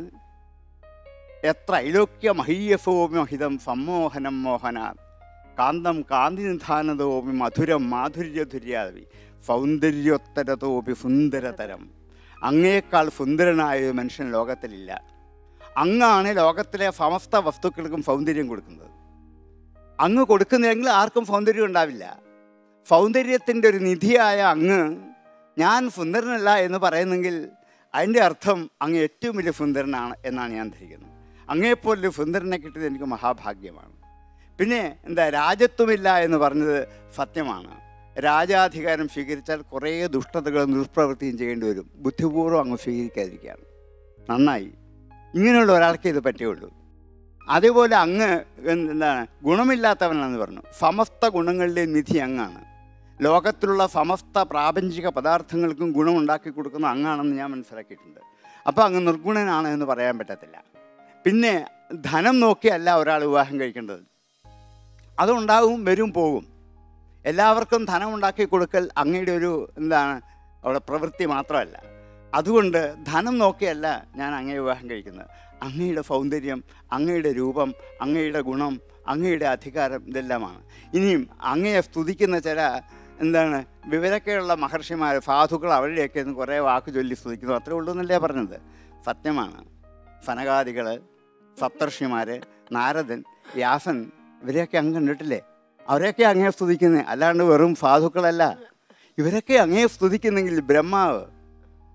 Speaker 7: എത്ര ഐലോക്യ മഹീയസോമി മഹിതം സമ്മോഹനം മോഹനാത് കാന്തം കാന്തിനിധാനതോപി മധുരം മാധുര്യധുര്യാവി സൗന്ദര്യോത്തരതോപി സുന്ദരതരം അങ്ങേക്കാൾ സുന്ദരനായ ഒരു മനുഷ്യൻ ലോകത്തിലില്ല അങ്ങാണ് ലോകത്തിലെ സമസ്ത വസ്തുക്കൾക്കും സൗന്ദര്യം കൊടുക്കുന്നത് അങ്ങ് കൊടുക്കുന്നില്ലെങ്കിൽ ആർക്കും സൗന്ദര്യം ഉണ്ടാവില്ല സൗന്ദര്യത്തിൻ്റെ ഒരു നിധിയായ അങ്ങ് ഞാൻ സുന്ദരനല്ല എന്ന് പറയുന്നെങ്കിൽ അതിൻ്റെ അർത്ഥം അങ്ങ് ഏറ്റവും വലിയ സുന്ദരനാണ് എന്നാണ് ഞാൻ ധരിക്കുന്നത് അങ്ങേപ്പോലൊരു സുന്ദരനെ കിട്ടിയത് എനിക്ക് മഹാഭാഗ്യമാണ് പിന്നെ എന്താ രാജത്വമില്ല എന്ന് പറഞ്ഞത് സത്യമാണ് രാജാധികാരം സ്വീകരിച്ചാൽ കുറേ ദുഷ്ടതകളും ദുഷ്പ്രവൃത്തിയും ചെയ്യേണ്ടി വരും ബുദ്ധിപൂർവ്വം അങ്ങ് സ്വീകരിക്കാതിരിക്കുകയാണ് നന്നായി ഇങ്ങനെയുള്ള ഒരാൾക്കേ ഇത് പറ്റുകയുള്ളൂ അതേപോലെ അങ്ങ് എന്താണ് ഗുണമില്ലാത്തവനാണെന്ന് പറഞ്ഞു സമസ്ത ഗുണങ്ങളുടെ നിധി അങ്ങാണ് ലോകത്തിലുള്ള സമസ്ത പ്രാപഞ്ചിക പദാർത്ഥങ്ങൾക്കും ഗുണമുണ്ടാക്കി കൊടുക്കുന്ന അങ്ങാണെന്ന് ഞാൻ മനസ്സിലാക്കിയിട്ടുണ്ട് അപ്പോൾ അങ്ങ് നിർഗുണനാണ് എന്ന് പറയാൻ പറ്റത്തില്ല പിന്നെ ധനം നോക്കിയല്ല ഒരാൾ വിവാഹം കഴിക്കേണ്ടത് അതുണ്ടാവും വരും പോകും എല്ലാവർക്കും ധനം ഉണ്ടാക്കി കൊടുക്കൽ അങ്ങയുടെ ഒരു എന്താണ് അവിടെ പ്രവൃത്തി മാത്രമല്ല അതുകൊണ്ട് ധനം നോക്കിയല്ല ഞാൻ അങ്ങയെ വിവാഹം കഴിക്കുന്നത് അങ്ങയുടെ സൗന്ദര്യം അങ്ങയുടെ രൂപം അങ്ങയുടെ ഗുണം അങ്ങയുടെ അധികാരം ഇതെല്ലാമാണ് ഇനിയും അങ്ങയെ സ്തുതിക്കുന്ന ചില എന്താണ് വിവരക്കെയുള്ള മഹർഷിമാർ സാധുക്കൾ അവരുടെയൊക്കെ ഒന്ന് കുറേ വാക്ക് ചൊല്ലി സ്തുതിക്കുന്നു അത്രേ ഉള്ളൂ എന്നല്ലേ പറഞ്ഞത് സത്യമാണ് സനകാദികൾ സപ്തർഷിമാർ നാരദൻ വ്യാസൻ ഇവരെയൊക്കെ അങ്ങ് കണ്ടിട്ടില്ലേ അവരെയൊക്കെ അങ്ങേ സ്തുതിക്കുന്നത് അല്ലാണ്ട് വെറും സാധുക്കളല്ല ഇവരൊക്കെ അങ്ങേ സ്തുതിക്കുന്നെങ്കിൽ ബ്രഹ്മാവ്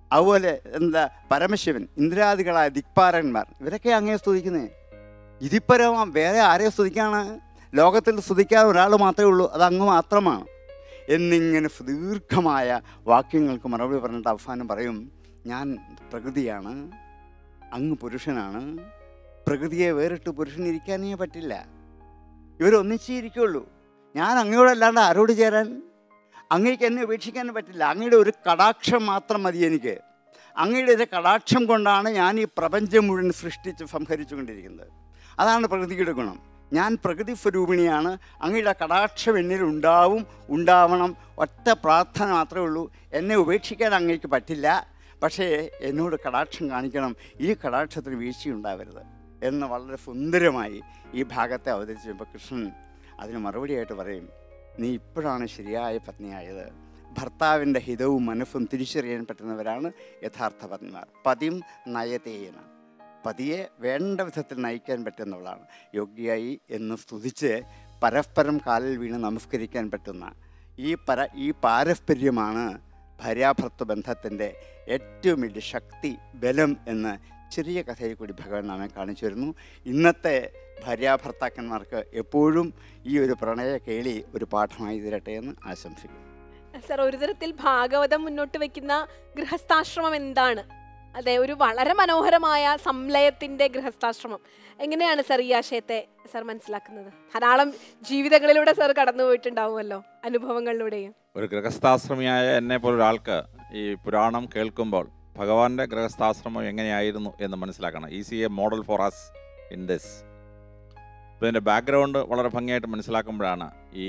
Speaker 7: അതുപോലെ എന്താ പരമശിവൻ ഇന്ദ്രാദികളായ ദിക്പാരന്മാർ ഇവരൊക്കെ അങ്ങേ സ്തുതിക്കുന്നത് ഇതിപ്പരം വേറെ ആരെ സ്തുതിക്കാണ് ലോകത്തിൽ സ്തുതിക്കാൻ ഒരാൾ മാത്രമേ ഉള്ളൂ അത് അങ്ങ് മാത്രമാണ് എന്നിങ്ങനെ ദീർഘമായ വാക്യങ്ങൾക്ക് മറുപടി പറഞ്ഞിട്ട് അവസാനം പറയും ഞാൻ പ്രകൃതിയാണ് അങ്ങ് പുരുഷനാണ് പ്രകൃതിയെ വേറിട്ട് പുരുഷൻ ഇരിക്കാനേ പറ്റില്ല ഇവരൊന്നിച്ചേ ഇരിക്കുള്ളൂ ഞാൻ അങ്ങയോടല്ലാണ്ട് ആരോട് ചേരാൻ അങ്ങേക്ക് എന്നെ ഉപേക്ഷിക്കാൻ പറ്റില്ല അങ്ങയുടെ ഒരു കടാക്ഷം മാത്രം മതി എനിക്ക് അങ്ങയുടെ ഒരു കടാക്ഷം കൊണ്ടാണ് ഞാൻ ഈ പ്രപഞ്ചം മുഴുവൻ സൃഷ്ടിച്ച് സംഹരിച്ചുകൊണ്ടിരിക്കുന്നത് അതാണ് പ്രകൃതിയുടെ ഗുണം ഞാൻ പ്രകൃതി സ്വരൂപിണിയാണ് അങ്ങയുടെ കടാക്ഷം എന്നിൽ ഉണ്ടാവും ഉണ്ടാവണം ഒറ്റ പ്രാർത്ഥന മാത്രമേ ഉള്ളൂ എന്നെ ഉപേക്ഷിക്കാൻ അങ്ങേക്ക് പറ്റില്ല പക്ഷേ എന്നോട് കടാക്ഷം കാണിക്കണം ഈ കടാക്ഷത്തിന് വീഴ്ചയുണ്ടാവരുത് എന്ന് വളരെ സുന്ദരമായി ഈ ഭാഗത്തെ അവതരിച്ചപ്പോൾ കൃഷ്ണൻ അതിന് മറുപടിയായിട്ട് പറയും നീ ഇപ്പോഴാണ് ശരിയായ പത്നിയായത് ഭർത്താവിൻ്റെ ഹിതവും മനസ്സും തിരിച്ചറിയാൻ പറ്റുന്നവരാണ് യഥാർത്ഥ പത്നിമാർ പതിം നയതേന പതിയെ വേണ്ട വിധത്തിൽ നയിക്കാൻ പറ്റുന്നവളാണ് യോഗ്യയായി എന്ന് സ്തുതിച്ച് പരസ്പരം കാലിൽ വീണ് നമസ്കരിക്കാൻ പറ്റുന്ന ഈ പര ഈ പാരസ്പര്യമാണ് ഭാര്യാഭർത്തൃ ബന്ധത്തിൻ്റെ ഏറ്റവും വലിയ ശക്തി ബലം എന്ന് ചെറിയ കഥയിൽ കൂടി ഭഗവാൻ നമ്മെ കാണിച്ചു വരുന്നു ഇന്നത്തെ ഭാര്യാഭർത്താക്കന്മാർക്ക് എപ്പോഴും ഈ ഒരു പ്രണയ കേളി ഒരു പാഠമായി തീരട്ടെ എന്ന് ആശംസിക്കുന്നു
Speaker 5: സർ ഒരു തരത്തിൽ ഭാഗവതം മുന്നോട്ട് വെക്കുന്ന ഗൃഹസ്ഥാശ്രമം എന്താണ് അതെ ഒരു വളരെ മനോഹരമായ സംലയത്തിന്റെ ഗൃഹസ്ഥാശ്രമം എങ്ങനെയാണ് സർ ഈ ആശയത്തെ സർ മനസ്സിലാക്കുന്നത് ധാരാളം ജീവിതങ്ങളിലൂടെ സർ കടന്നു പോയിട്ടുണ്ടാവുമല്ലോ അനുഭവങ്ങളിലൂടെയും
Speaker 8: ഒരു ഗൃഹസ്ഥാശ്രമിയായ എന്നെ പോലൊരാൾക്ക് ഈ പുരാണം കേൾക്കുമ്പോൾ ഭഗവാന്റെ ഗൃഹസ്ഥാശ്രമം എങ്ങനെയായിരുന്നു എന്ന് മനസ്സിലാക്കണം is a model for us in this അപ്പോൾ ഇതിൻ്റെ ബാക്ക്ഗ്രൗണ്ട് വളരെ ഭംഗിയായിട്ട് മനസ്സിലാക്കുമ്പോഴാണ് ഈ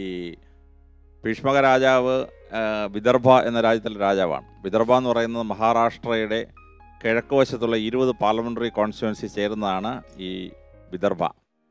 Speaker 8: ഭീഷ്മക രാജാവ് ആ, വിദർഭ എന്ന രാജ്യത്തിലെ രാജാവാണ് വിദർഭ എന്ന് പറയുന്നത് മഹാരാഷ്ട്രയുടെ കിഴക്ക് വശത്തുള്ള ഇരുപത് പാർലമെൻ്ററി കോൺസ്റ്റിറ്റ്യുവൻസി ചേരുന്നതാണ് ഈ വിദർഭ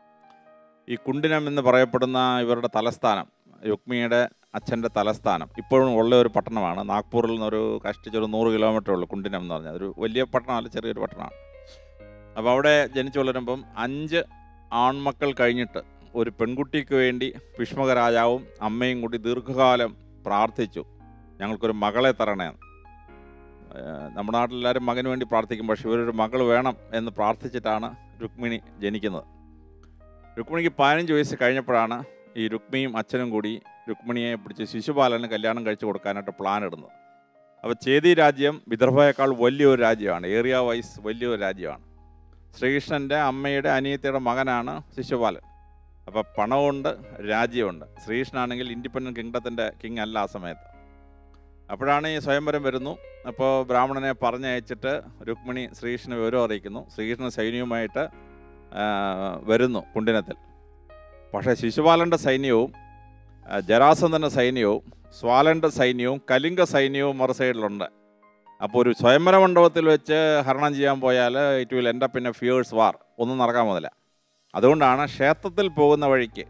Speaker 8: ഈ കുണ്ടിനം എന്ന് പറയപ്പെടുന്ന ഇവരുടെ തലസ്ഥാനം രുക്മിയുടെ അച്ഛൻ്റെ തലസ്ഥാനം ഇപ്പോഴും ഉള്ള ഒരു പട്ടണമാണ് നാഗ്പൂരിൽ നിന്നൊരു കഷ്ടിച്ചൊരു നൂറ് കിലോമീറ്റർ ഉള്ളൂ കുണ്ടിനം എന്ന് പറഞ്ഞാൽ ഒരു വലിയ പട്ടണമല്ല ചെറിയൊരു പട്ടണമാണ് അപ്പോൾ അവിടെ ജനിച്ചു വളരുമ്പം അഞ്ച് ആൺമക്കൾ കഴിഞ്ഞിട്ട് ഒരു പെൺകുട്ടിക്ക് വേണ്ടി ഭീഷ്മക രാജാവും അമ്മയും കൂടി ദീർഘകാലം പ്രാർത്ഥിച്ചു ഞങ്ങൾക്കൊരു മകളെ തരണേന്ന് ഏഹ് നമ്മുടെ നാട്ടിലെല്ലാവരും മകന് വേണ്ടി പ്രാർത്ഥിക്കും പക്ഷേ ഇവരൊരു മകൾ വേണം എന്ന് പ്രാർത്ഥിച്ചിട്ടാണ് രുക്മിണി ജനിക്കുന്നത് രുക്മിണിക്ക് പതിനഞ്ച് വയസ്സ് കഴിഞ്ഞപ്പോഴാണ് ഈ രുക്മിയും അച്ഛനും കൂടി രുക്മിണിയെ പിടിച്ച് ശിശുപാലന് കല്യാണം കഴിച്ചു കൊടുക്കാനായിട്ട് പ്ലാൻ ഇടുന്നത് അപ്പോൾ ചേതി രാജ്യം വിദർഭയേക്കാൾ വലിയൊരു രാജ്യമാണ് ഏരിയ വൈസ് വലിയൊരു രാജ്യമാണ് ശ്രീകൃഷ്ണൻ്റെ അമ്മയുടെ അനിയത്തിയുടെ മകനാണ് ശിശുപാലൻ അപ്പോൾ പണമുണ്ട് രാജ്യമുണ്ട് ശ്രീകൃഷ്ണനാണെങ്കിൽ ഇൻഡിപെൻഡൻറ്റ് കിങ്ഡത്തിൻ്റെ കിങ് അല്ല ആ സമയത്ത് അപ്പോഴാണ് ഈ സ്വയംവരം വരുന്നു അപ്പോൾ ബ്രാഹ്മണനെ പറഞ്ഞയച്ചിട്ട് രുക്മിണി ശ്രീകൃഷ്ണനെ വിവരം അറിയിക്കുന്നു ശ്രീകൃഷ്ണ സൈന്യവുമായിട്ട് ആ, വരുന്നു കുണ്ടിനത്തിൽ പക്ഷേ ശിശുപാലൻ്റെ സൈന്യവും ആ, ജരാസന്ധൻ്റെ സൈന്യവും സ്വാലൻ്റെ സൈന്യവും കലിംഗ സൈന്യവും മറു സൈഡിലുണ്ട് അപ്പോൾ ഒരു സ്വയംവര മണ്ഡപത്തിൽ വെച്ച് ഹരണം ചെയ്യാൻ പോയാൽ ഇറ്റ് വിൽ എൻ്റെ പിന്നെ ഫിയേഴ്സ് വാർ ഒന്നും നടക്കാൻ മുതല അതുകൊണ്ടാണ് ക്ഷേത്രത്തിൽ പോകുന്ന വഴിക്ക്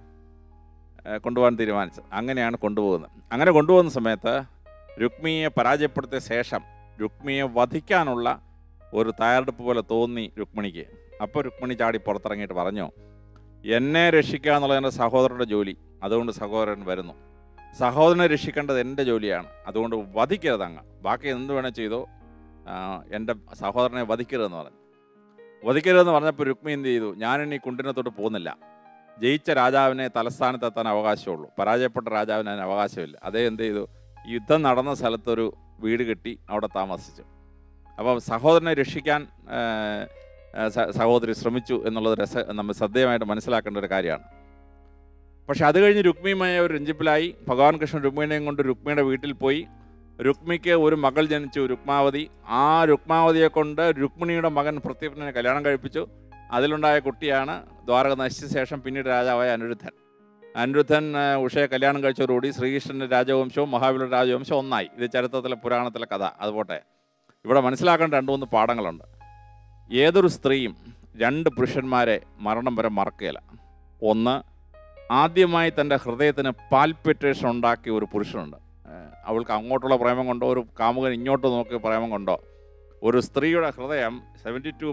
Speaker 8: ആ, കൊണ്ടുപോകാൻ തീരുമാനിച്ചത് അങ്ങനെയാണ് കൊണ്ടുപോകുന്നത് അങ്ങനെ കൊണ്ടുപോകുന്ന സമയത്ത് രുക്മിയെ പരാജയപ്പെടുത്തിയ ശേഷം രുക്മിയെ വധിക്കാനുള്ള ഒരു തയ്യാറെടുപ്പ് പോലെ തോന്നി രുക്മിണിക്ക് അപ്പോൾ രുക്മിണി ചാടി പുറത്തിറങ്ങിയിട്ട് പറഞ്ഞു എന്നെ രക്ഷിക്കുക എന്നുള്ളത് എൻ്റെ സഹോദരൻ്റെ ജോലി അതുകൊണ്ട് സഹോദരൻ വരുന്നു സഹോദരനെ രക്ഷിക്കേണ്ടത് എൻ്റെ ജോലിയാണ് അതുകൊണ്ട് വധിക്കരുത് അങ്ങ് ബാക്കി എന്ത് വേണേൽ ചെയ്തോ ആ, എൻ്റെ സഹോദരനെ വധിക്കരുതെന്ന് പറഞ്ഞു വധിക്കരുതെന്ന് പറഞ്ഞപ്പോൾ രുക്മി എന്ത് ചെയ്തു ഞാനിനി കുണ്ടിനത്തോട്ട് പോകുന്നില്ല ജയിച്ച രാജാവിനെ തലസ്ഥാനത്തെത്താൻ അവകാശമുള്ളൂ പരാജയപ്പെട്ട രാജാവിന് അതിന് അവകാശമില്ല അതേ എന്ത് ചെയ്തു യുദ്ധം നടന്ന സ്ഥലത്തൊരു വീട് കെട്ടി അവിടെ താമസിച്ചു അപ്പോൾ സഹോദരനെ രക്ഷിക്കാൻ ആ, ആ, സ- സഹോദരി ശ്രമിച്ചു എന്നുള്ളത് രസ നമ്മൾ ശ്രദ്ധേയമായിട്ട് മനസ്സിലാക്കേണ്ട ഒരു കാര്യമാണ് പക്ഷെ അത് കഴിഞ്ഞ് രുക്മിയുമായ ഒരു രഞ്ജിപ്പിലായി ഭഗവാൻ കൃഷ്ണൻ രുക്മിണിനെയും കൊണ്ട് രുക്മിയുടെ വീട്ടിൽ പോയി രുക്മിക്ക് ഒരു മകൾ ജനിച്ചു രുക്മാവതി ആ രുക്മാവതിയെ കൊണ്ട് രുക്മിണിയുടെ മകൻ പ്രത്യപ്നെ കല്യാണം കഴിപ്പിച്ചു അതിലുണ്ടായ കുട്ടിയാണ് ദ്വാരക നശിച്ച ശേഷം പിന്നീട് രാജാവായ അനിരുദ്ധൻ അനിരുദ്ധൻ ആ, ഉഷയെ കല്യാണം കഴിച്ചതോടുകൂടി ശ്രീകൃഷ്ണൻ്റെ രാജവംശവും മഹാബലിയുടെ രാജവംശവും ഒന്നായി ഇത് ചരിത്രത്തിലെ പുരാണത്തിലെ കഥ അതുപോട്ടെ ഇവിടെ മനസ്സിലാക്കേണ്ട രണ്ട് മൂന്ന് പാഠങ്ങളുണ്ട് ഏതൊരു സ്ത്രീയും രണ്ട് പുരുഷന്മാരെ മരണം വരെ മറക്കുകയില്ല ഒന്ന് ആദ്യമായി തൻ്റെ ഹൃദയത്തിന് പാൽപിറ്റേഷൻ ഉണ്ടാക്കിയ ഒരു പുരുഷനുണ്ട് ഏഹ് അവൾക്ക് അങ്ങോട്ടുള്ള പ്രേമം കൊണ്ടോ ഒരു കാമുകൻ ഇങ്ങോട്ട് നോക്കിയ പ്രേമം കൊണ്ടോ ഒരു സ്ത്രീയുടെ ഹൃദയം സെവൻറ്റി ടു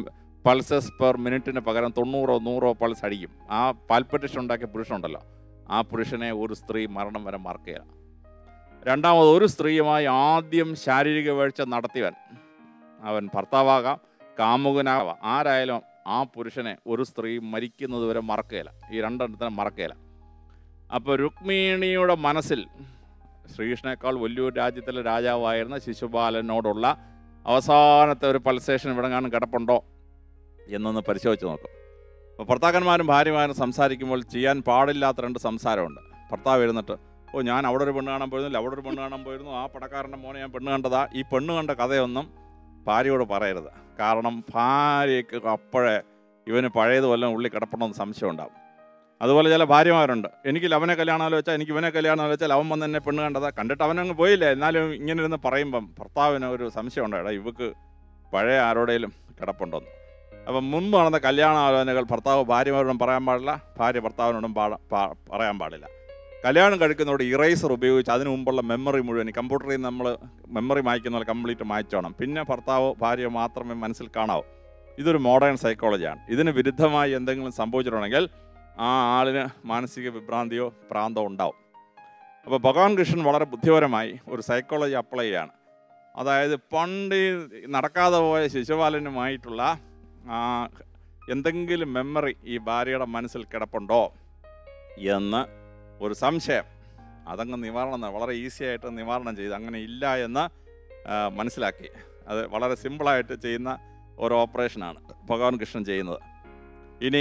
Speaker 8: പൾസസ് പെർ മിനിറ്റിന് പകരം തൊണ്ണൂറോ നൂറോ പൾസ് അടിക്കും ആ പാൽപിറ്റേഷൻ ഉണ്ടാക്കിയ പുരുഷനുണ്ടല്ലോ ആ പുരുഷനെ ഒരു സ്ത്രീ മരണം വരെ മറക്കുകയില്ല രണ്ടാമത് ഒരു സ്ത്രീയുമായി ആദ്യം ശാരീരിക വീഴ്ച നടത്തിയവൻ അവൻ ഭർത്താവാകാം കാമുകനാകാം ആരായാലും ആ പുരുഷനെ ഒരു സ്ത്രീ മരിക്കുന്നത് വരെ മറക്കുകയില്ല ഈ രണ്ടെണ്ണത്തിനെ മറക്കുകയില്ല അപ്പോൾ രുക്മിണിയുടെ മനസ്സിൽ ശ്രീകൃഷ്ണനേക്കാൾ വലിയൊരു രാജ്യത്തിലെ രാജാവായിരുന്ന ശിശുപാലനോടുള്ള അവസാനത്തെ ഒരു പൾസേഷൻ ഇവിടെ കാണും കിടപ്പുണ്ടോ എന്നൊന്ന് പരിശോധിച്ച് നോക്കും അപ്പോൾ ഭർത്താക്കന്മാരും ഭാര്യമാരും സംസാരിക്കുമ്പോൾ ചെയ്യാൻ പാടില്ലാത്ത രണ്ട് സംസാരമുണ്ട് ഭർത്താവ് എഴുന്നിട്ട് ഓ ഞാൻ അവിടെ ഒരു പെണ്ണ് കാണാൻ പോയിരുന്നില്ല അവിടെ ഒരു പെണ്ണ് കാണാൻ പോയിരുന്നു ആ പടക്കാരൻ്റെ മോനെ ഞാൻ പെണ്ണ് കണ്ടതാ ഈ പെണ്ണ് കണ്ട കഥയൊന്നും ഭാര്യയോട് പറയരുത് കാരണം ഭാര്യയ്ക്ക് അപ്പോഴേ ഇവന് പഴയത് വല്ലതും ഉള്ളിൽ കിടപ്പണമെന്ന് സംശയം ഉണ്ടാവും അതുപോലെ ചില ഭാര്യമാരുണ്ട് എനിക്ക് അവനെ കല്യാണം ആലോചിച്ചാൽ എനിക്ക് ഇവനെ കല്യാണം ആലോചിച്ചാൽ അവൻ വന്ന് എന്നെ പെണ്ണ് കണ്ടതാ കണ്ടിട്ട് അവനങ്ങ് പോയില്ലേ എന്നാലും ഇങ്ങനെ ഇരുന്ന് പറയുമ്പം ഭർത്താവിന് ഒരു സംശയം ഉണ്ടായിടാ ഇവക്ക് പഴയ ആരോടേലും കിടപ്പുണ്ടോന്ന് അപ്പം മുമ്പ് നടന്ന കല്യാണ ആലോചനകൾ ഭർത്താവ് ഭാര്യമാരോടും പറയാൻ പാടില്ല ഭാര്യ ഭർത്താവിനോടും പാട പാ- പറയാൻ പാടില്ല കല്യാണം കഴിക്കുന്നതോട് ഇറേസർ ഉപയോഗിച്ച് അതിനു മുമ്പുള്ള മെമ്മറി മുഴുവൻ കമ്പ്യൂട്ടറിൽ നിന്ന് നമ്മൾ മെമ്മറി മായ്ക്കുന്ന പോലെ കംപ്ലീറ്റ് മായ്ച്ചോണം പിന്നെ ഭർത്താവ് ഭാര്യ മാത്രമേ മനസ്സിൽ കാണാവൂ ഇതൊരു മോഡേൺ സൈക്കോളജിയാണ് ഇതിന് വിരുദ്ധമായി എന്തെങ്കിലും സംഭവിച്ചിട്ടുണ്ടെങ്കിൽ ആ ആളിന് മാനസിക വിഭ്രാന്തിയോ പ്രാന്തോ ഉണ്ടാവും അപ്പോൾ ഭഗവാൻ കൃഷ്ണൻ വളരെ ബുദ്ധിപരമായി ഒരു സൈക്കോളജി അപ്ലൈ ചെയ്യാണ് അതായത് പണ്ട് ഈ നടക്കാതെ പോയ ശിശുപാലനുമായിട്ടുള്ള ആ എന്തെങ്കിലും മെമ്മറി ഈ ഭാര്യയുടെ മനസ്സിൽ കിടപ്പുണ്ടോ എന്ന് ഒരു സംശയം അതങ്ങ് നിവാരണം ന- വളരെ ഈസി ആയിട്ട് നിവാരണം ചെയ്ത് അങ്ങനെ ഇല്ല എന്ന് ആ, മനസ്സിലാക്കി അത് വളരെ സിമ്പിളായിട്ട് ചെയ്യുന്ന ഒരു ഓപ്പറേഷനാണ് ഭഗവാൻ കൃഷ്ണൻ ചെയ്യുന്നത് ഇനി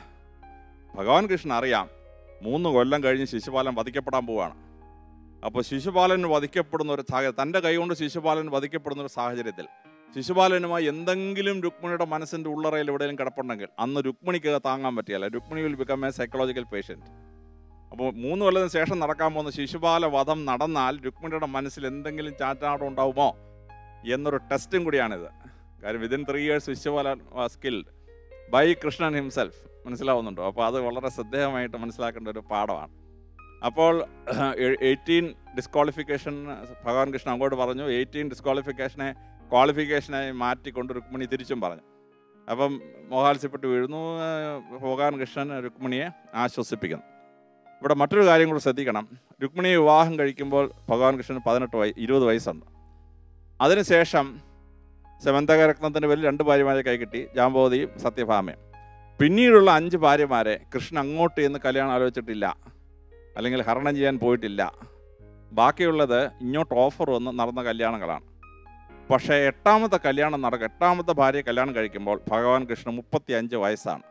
Speaker 8: ഭഗവാൻ കൃഷ്ണൻ അറിയാം മൂന്ന് കൊല്ലം കഴിഞ്ഞ് ശിശുപാലൻ വധിക്കപ്പെടാൻ പോവുകയാണ് അപ്പോൾ ശിശുപാലൻ വധിക്കപ്പെടുന്ന ഒരു സാഹചര്യം തൻ്റെ കൈകൊണ്ട് ശിശുപാലൻ വധിക്കപ്പെടുന്ന ഒരു സാഹചര്യത്തിൽ ശിശുപാലനുമായി എന്തെങ്കിലും രുക്മിണിയുടെ മനസ്സിൻ്റെ ഉള്ളറയിൽ എവിടെയെങ്കിലും കിടപ്പുണ്ടെങ്കിൽ അന്ന് രുക്മിണിക്ക് അത് താങ്ങാൻ പറ്റിയല്ല Rukmini will become a psychological patient അപ്പോൾ മൂന്ന് കൊല്ലത്തിന് ശേഷം നടക്കാൻ പോകുന്ന ശിശുപാല വധം നടന്നാൽ രുക്മിണിയുടെ മനസ്സിൽ എന്തെങ്കിലും ചാറ്റാടം ഉണ്ടാവുമോ എന്നൊരു ടെസ്റ്റും കൂടിയാണിത് കാര്യം within three years Shishupala killed by Krishnan himself മനസ്സിലാവുന്നുണ്ടോ അപ്പോൾ അത് വളരെ ശ്രദ്ധേയമായിട്ട് മനസ്സിലാക്കേണ്ട ഒരു പാഠമാണ് അപ്പോൾ എയ്റ്റീൻ ഡിസ്ക്വാളിഫിക്കേഷൻ ഭഗവാൻ കൃഷ്ണൻ അങ്ങോട്ട് പറഞ്ഞു എയ്റ്റീൻ ഡിസ്ക്വാളിഫിക്കേഷനെ ക്വാളിഫിക്കേഷനായി മാറ്റിക്കൊണ്ട് രുക്മിണി തിരിച്ചും പറഞ്ഞു അപ്പം മോഹാത്സ്യപ്പെട്ട് വീഴുന്നു ആ, ഭഗവാൻ കൃഷ്ണൻ രുക്മിണിയെ ആശ്വസിപ്പിക്കുന്നു ഇവിടെ മറ്റൊരു കാര്യം കൂടി ശ്രദ്ധിക്കണം രുക്മിണിയെ വിവാഹം കഴിക്കുമ്പോൾ ഭഗവാൻ കൃഷ്ണന് പതിനെട്ട് വയ ഇരുപത് വയസ്സുണ്ട് അതിനുശേഷം സെമന്തകരത്നത്തിൻ്റെ പേരിൽ രണ്ട് ഭാര്യമാരെ കൈ കിട്ടി ജാമ്പവതിയും സത്യഭാമയും പിന്നീടുള്ള അഞ്ച് ഭാര്യമാരെ കൃഷ്ണൻ അങ്ങോട്ട് എന്ന് കല്യാണം ആലോചിച്ചിട്ടില്ല അല്ലെങ്കിൽ ഹരണം ചെയ്യാൻ പോയിട്ടില്ല ബാക്കിയുള്ളത് ഇങ്ങോട്ട് ഓഫർ വന്ന് നടന്ന കല്യാണങ്ങളാണ് പക്ഷേ എട്ടാമത്തെ കല്യാണം നടക്കുക എട്ടാമത്തെ ഭാര്യ കല്യാണം കഴിക്കുമ്പോൾ ഭഗവാൻ കൃഷ്ണൻ മുപ്പത്തി അഞ്ച് വയസ്സാണ്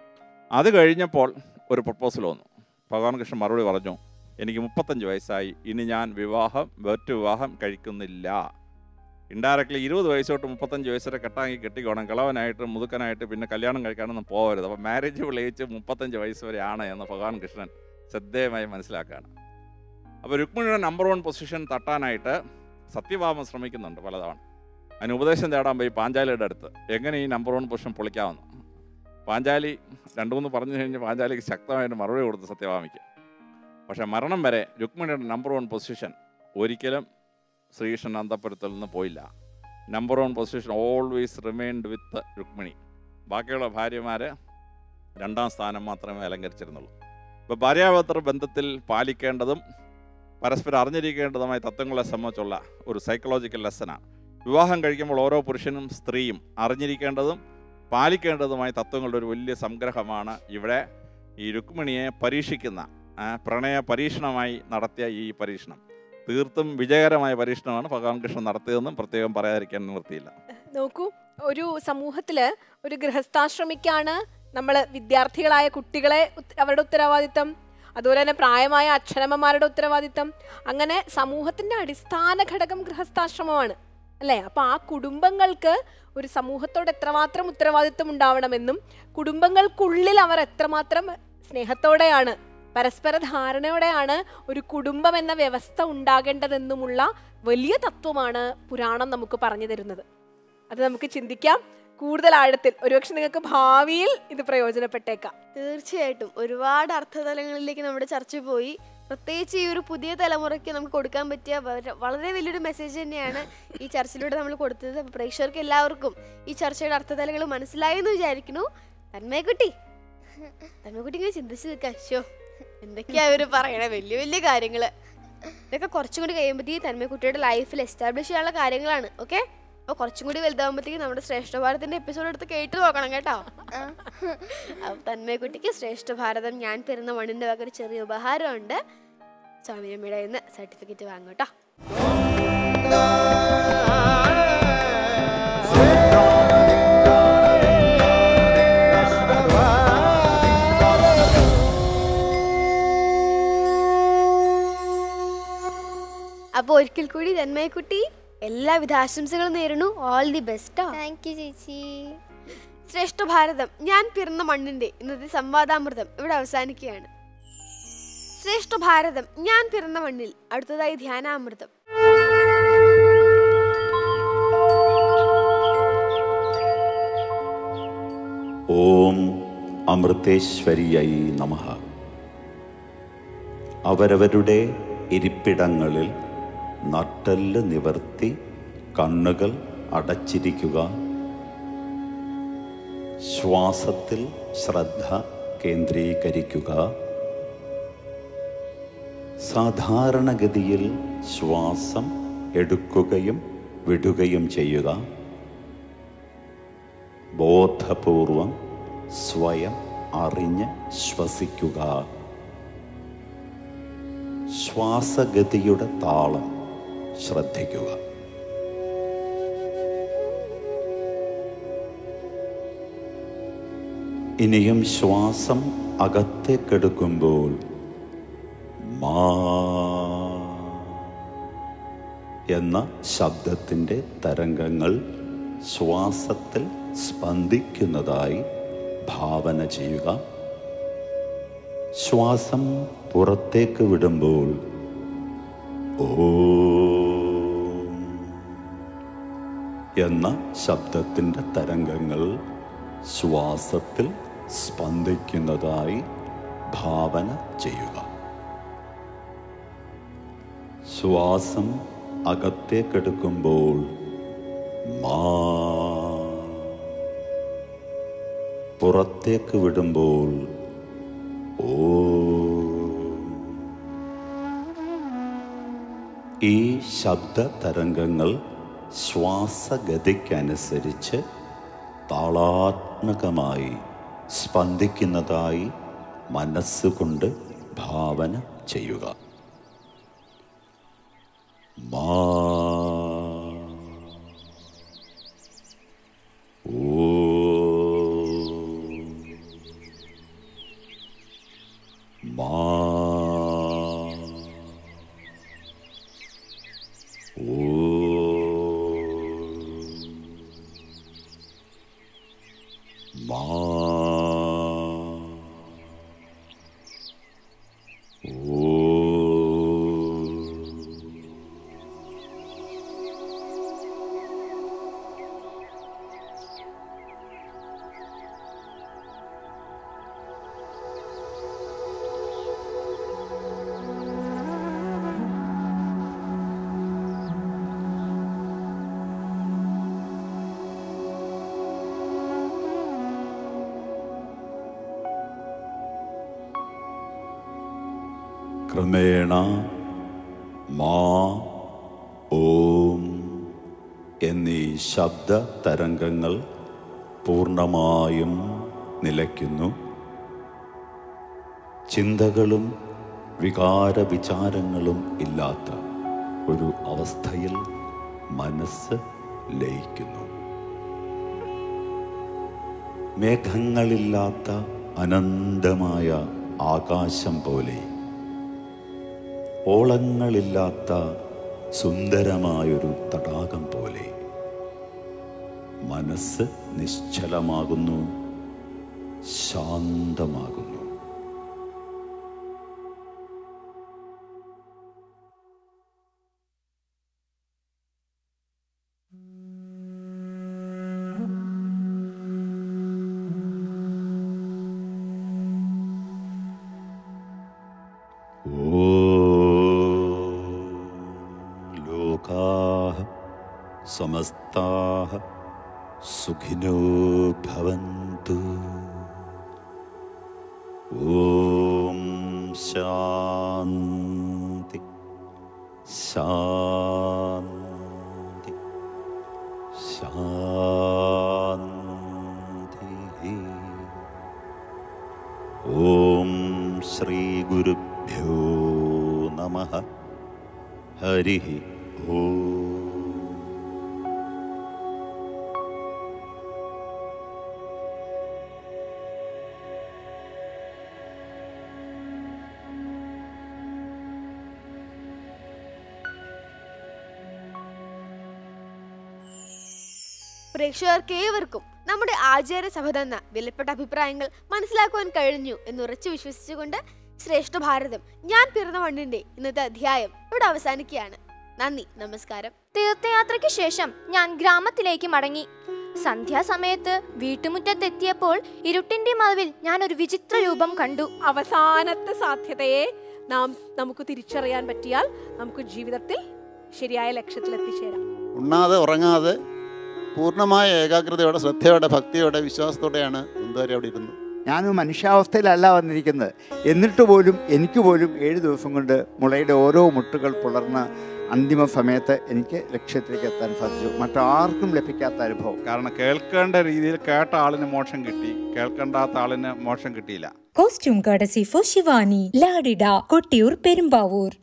Speaker 8: അത് കഴിഞ്ഞപ്പോൾ ഒരു പ്രപ്പോസൽ വന്നു ഭഗവാൻ കൃഷ്ണൻ മറുപടി പറഞ്ഞു എനിക്ക് മുപ്പത്തഞ്ച് വയസ്സായി ഇനി ഞാൻ വിവാഹം വേറ്റു വിവാഹം കഴിക്കുന്നില്ല ഇൻഡയറക്ട്ലി ഇരുപത് വയസ്സ് തൊട്ട് മുപ്പത്തഞ്ച് വയസ്സ് വരെ കെട്ടാങ്കി കെട്ടിക്കോണം കിളവനായിട്ട് മുതുക്കനായിട്ട് പിന്നെ കല്യാണം കഴിക്കാനൊന്നും പോകരുത് അപ്പോൾ മാരേജ് വിളയിച്ച് മുപ്പത്തഞ്ച് വയസ്സ് വരെയാണ് എന്ന് ഭഗവാൻ കൃഷ്ണൻ ശ്രദ്ധേയമായി മനസ്സിലാക്കുകയാണ് അപ്പോൾ രുക്മിണിയുടെ നമ്പർ വൺ പൊസിഷൻ തട്ടാനായിട്ട് സത്യഭാമ ശ്രമിക്കുന്നുണ്ട് പലതവണ അതിന് ഉപദേശം തേടാൻ പോയി പാഞ്ചാലിയുടെ അടുത്ത് എങ്ങനെ ഈ നമ്പർ വൺ പൊസിഷൻ പൊളിക്കാമെന്ന് പാഞ്ചാലി രണ്ടു മൂന്ന് പറഞ്ഞു കഴിഞ്ഞ് പാഞ്ചാലിക്ക് ശക്തമായിട്ട് മറുപടി കൊടുത്തു സത്യഭാമയ്ക്ക് പക്ഷേ മരണം വരെ രുക്മിണിയുടെ നമ്പർ വൺ പൊസിഷൻ ഒരിക്കലും ശ്രീകൃഷ്ണൻ അന്തപുരത്തിൽ നിന്ന് പോയില്ല number one position always remind with Rukmini ബാക്കിയുള്ള ഭാര്യമാർ രണ്ടാം സ്ഥാനം മാത്രമേ അലങ്കരിച്ചിരുന്നുള്ളൂ ഇപ്പോൾ ഭാര്യാഭർത്തൃ ബന്ധത്തിൽ പാലിക്കേണ്ടതും പരസ്പരം അറിഞ്ഞിരിക്കേണ്ടതുമായ തത്വങ്ങളെ സംബന്ധിച്ചുള്ള ഒരു സൈക്കോളജിക്കൽ ലെസനാണ് വിവാഹം കഴിക്കുമ്പോൾ ഓരോ പുരുഷനും സ്ത്രീയും അറിഞ്ഞിരിക്കേണ്ടതും പാലിക്കേണ്ടതുമായ തത്വങ്ങളുടെ ഒരു വലിയ സംഗ്രഹമാണ് ഇവിടെ ഈ രുക്മിണിയെ പരീക്ഷിക്കുന്ന ആ, പ്രണയ പരീക്ഷണമായി നടത്തിയ ഈ പരീക്ഷണം തീർത്തും വിജയകരമായ പരീക്ഷണമാണ് ഭഗവാൻ കൃഷ്ണൻ നടത്തിയതെന്നും പ്രത്യേകം പറയാതിരിക്കാൻ നിവൃത്തിയില്ല
Speaker 5: നോക്കൂ ഒരു സമൂഹത്തില് ഒരു ഗൃഹസ്ഥാശ്രമിക്കാണ് നമ്മൾ വിദ്യാർത്ഥികളായ കുട്ടികളെ ഉത്ത- അവരുടെ ഉത്തരവാദിത്തം അതുപോലെ തന്നെ പ്രായമായ അച്ഛനമ്മമാരുടെ ഉത്തരവാദിത്തം അങ്ങനെ സമൂഹത്തിന്റെ അടിസ്ഥാന ഘടകം ഗൃഹസ്ഥാശ്രമമാണ് അല്ലേ അപ്പൊ ആ കുടുംബങ്ങൾക്ക് ഒരു സമൂഹത്തോട് എത്രമാത്രം ഉത്തരവാദിത്വം ഉണ്ടാവണമെന്നും കുടുംബങ്ങൾക്കുള്ളിൽ അവർ എത്രമാത്രം സ്നേഹത്തോടെയാണ് പരസ്പര ധാരണയോടെയാണ് ഒരു കുടുംബം എന്ന വ്യവസ്ഥ ഉണ്ടാകേണ്ടതെന്നുമുള്ള വലിയ തത്വമാണ് പുരാണം നമുക്ക് പറഞ്ഞു തരുന്നത് അത് നമുക്ക് ചിന്തിക്കാം കൂടുതൽ ആഴത്തിൽ ഒരുപക്ഷെ നിങ്ങൾക്ക് ഭാവിയിൽ ഇത് പ്രയോജനപ്പെട്ടേക്കാം
Speaker 2: തീർച്ചയായിട്ടും ഒരുപാട് അർത്ഥതലങ്ങളിലേക്ക് നമ്മുടെ ചർച്ച പോയി പ്രത്യേകിച്ച് ഈ ഒരു പുതിയ തലമുറയ്ക്ക് നമുക്ക് കൊടുക്കാൻ പറ്റിയ വളരെ- വളരെ വലിയൊരു മെസ്സേജ് തന്നെയാണ് ഈ ചർച്ചയിലൂടെ നമ്മൾ കൊടുത്തത് അപ്പോൾ പ്രേക്ഷകർക്ക് എല്ലാവർക്കും ഈ ചർച്ചയുടെ അർത്ഥതലങ്ങൾ മനസ്സിലായി എന്ന് വിചാരിക്കുന്നു തന്മയക്കുട്ടി തന്മയക്കുട്ടി ഇങ്ങനെ ചിന്തിച്ച് നിൽക്കാം ഷോ എന്തൊക്കെയാ അവര് പറയണേ വലിയ വലിയ കാര്യങ്ങള് ഇതൊക്കെ കുറച്ചും കൂടി കഴിയുമ്പോഴത്തേക്ക് തന്മയക്കുട്ടിയുടെ ലൈഫിൽ എസ്റ്റാബ്ലിഷ് ചെയ്യാനുള്ള കാര്യങ്ങളാണ് ഓക്കെ അപ്പോൾ കുറച്ചും കൂടി വലുതാകുമ്പോഴത്തേക്ക് നമ്മുടെ ശ്രേഷ്ഠ ഭാരതിന്റെ എപ്പിസോഡ് എടുത്ത് കേട്ട് നോക്കണം കേട്ടോ അപ്പോൾ തന്മയക്കുട്ടിക്ക് ശ്രേഷ്ഠ ഭാരതം ഞാൻ പിറന്ന മണ്ണിന്റെ വക ഒരു ചെറിയ ഉപഹാരമുണ്ട് സ്വാമിയമ്മയുടെ നിന്ന് സർട്ടിഫിക്കറ്റ് വാങ്ങും കേട്ടോ അപ്പോൾ ഒരിക്കൽ കൂടി തന്മയക്കുട്ടി എല്ലാവിധ ആശംസകളും നേരുന്നു all the best
Speaker 4: thank you ചേച്ചി
Speaker 2: ശ്രേഷ്ഠ ഭാരതം ഞാൻ പിറന്ന മണ്ണിന്റെ ഇന്നത്തെ സംവാദാമൃതം ഇവിടെ അവസാനിക്കുകയാണ് ശ്രേഷ്ഠ ഭാരതം ഞാൻ പിറന്ന മണ്ണിൽ അടുത്തതായി ധ്യാനാമൃതം
Speaker 1: ഓം അമൃതേശ്വരിയായി നമ അവരവരുടെ ഇരിപ്പിടങ്ങളിൽ നട്ടെല്ല് നിവർത്തി കണ്ണുകൾ അടച്ചിരിക്കുക ശ്വാസത്തിൽ ശ്രദ്ധ കേന്ദ്രീകരിക്കുക സാധാരണഗതിയിൽ ശ്വാസം എടുക്കുകയും വിടുകയും ചെയ്യുക ബോധപൂർവം സ്വയം അറിഞ്ഞ് ശ്വസിക്കുക ശ്വാസഗതിയുടെ താളം ശ്രദ്ധിക്കുക ഇനിയും ശ്വാസം അകത്തേക്കെടുക്കുമ്പോൾ മാ എന്ന ശബ്ദത്തിൻ്റെ തരംഗങ്ങൾ ശ്വാസത്തിൽ സ്പന്ദിക്കുന്നതായി ഭാവന ചെയ്യുക ശ്വാസം പുറത്തേക്ക് വിടുമ്പോൾ ഓം എന്ന ശബ്ദത്തിൻ്റെ തരംഗങ്ങൾ ശ്വാസത്തിൽ സ്പന്ദിക്കുന്നതായി ഭാവന ചെയ്യുക ശ്വാസം അകത്തേക്കെടുക്കുമ്പോൾ മാ പുറത്തേക്ക് വിടുമ്പോൾ ഓ ഈ ശബ്ദ തരംഗങ്ങൾ ശ്വാസഗതിക്കനുസരിച്ച് താളാത്മകമായി സ്പന്ദിക്കുന്നതായി മനസ്സുകൊണ്ട് ഭാവന ചെയ്യുക മാ ഓ മാ ഓ മാ ഓ ക്രമേണ മാ ഓം എന്നീ ശബ്ദ തരംഗങ്ങൾ പൂർണ്ണമായും നിലയ്ക്കുന്നു ചിന്തകളും വികാര വിചാരങ്ങളും ഇല്ലാത്ത ഒരു അവസ്ഥയിൽ മനസ്സ് ലയിക്കുന്നു മേഘങ്ങളില്ലാത്ത അനന്തമായ ആകാശം പോലെ ഓളങ്ങളില്ലാത്ത സുന്ദരമായൊരു തടാകം പോലെ മനസ്സ് നിശ്ചലമാകുന്നു ശാന്തമാകുന്നു ലോകാः സമസ്താः സുഖിനോ ഭവന്തു ഓം ശാന്തി ശാന്തി ശാന്തി ഓം ശ്രീ ഗുരുഭ്യോ നമ ഹരി ഓം
Speaker 2: പ്രേക്ഷകർക്ക് ഏവർക്കും നമ്മുടെ ആചാര്യ സഭ തന്ന വിലപ്പെട്ട അഭിപ്രായങ്ങൾ മനസ്സിലാക്കുവാൻ കഴിഞ്ഞു എന്ന് ഉറച്ചു വിശ്വസിച്ചുകൊണ്ട് ശ്രേഷ്ഠ ഭാരതം ഞാൻ പിറന്ന മണ്ണിന്റെ ഇന്നത്തെ അധ്യായം ഇവിടെ അവസാനിക്കുകയാണ് നന്ദി നമസ്കാരം
Speaker 4: തീർത്ഥയാത്രയ്ക്ക് ശേഷം ഞാൻ ഗ്രാമത്തിലേക്ക് മടങ്ങി സന്ധ്യാസമയത്ത് വീട്ടുമുറ്റത്തെത്തിയപ്പോൾ ഇരുട്ടിന്റെ മറവിൽ ഞാൻ ഒരു വിചിത്ര രൂപം കണ്ടു
Speaker 5: അവസാനത്തെ സാധ്യതയെ നാം നമുക്ക് തിരിച്ചറിയാൻ പറ്റിയാൽ നമുക്ക് ജീവിതത്തിൽ ശരിയായ ലക്ഷ്യത്തിൽ എത്തിച്ചേരാം
Speaker 9: ഉണ്ണാതെ ഉറങ്ങാതെ പൂർണ്ണമായ ഏകാഗ്രതയോടെ ശ്രദ്ധയോടെ ഭക്തിയോടെ വിശ്വാസത്തോടെയാണ് സുന്ദരി അവിടെ ഇരുന്നത്
Speaker 7: ഞാൻ മനുഷ്യാവസ്ഥയിലല്ല വന്നിരിക്കുന്നത് എന്നിട്ട് പോലും എനിക്ക് പോലും ഏഴ് ദിവസം കൊണ്ട് മുളയുടെ ഓരോ മുട്ടുകൾ പുലർന്ന് അന്തിമ സമയത്ത് എനിക്ക് ലക്ഷ്യത്തിലേക്ക് എത്താൻ സാധിച്ചു മറ്റാർക്കും ലഭിക്കാത്ത അനുഭവം
Speaker 8: കാരണം കേൾക്കേണ്ട രീതിയിൽ കേട്ട ആളിന് മോക്ഷം കിട്ടി കേൾക്കേണ്ടാത്ത ആളിന് മോക്ഷം കിട്ടിയില്ല
Speaker 10: Costume courtesy for Shivani, Ladida, Kottiyur, Perumbavoor.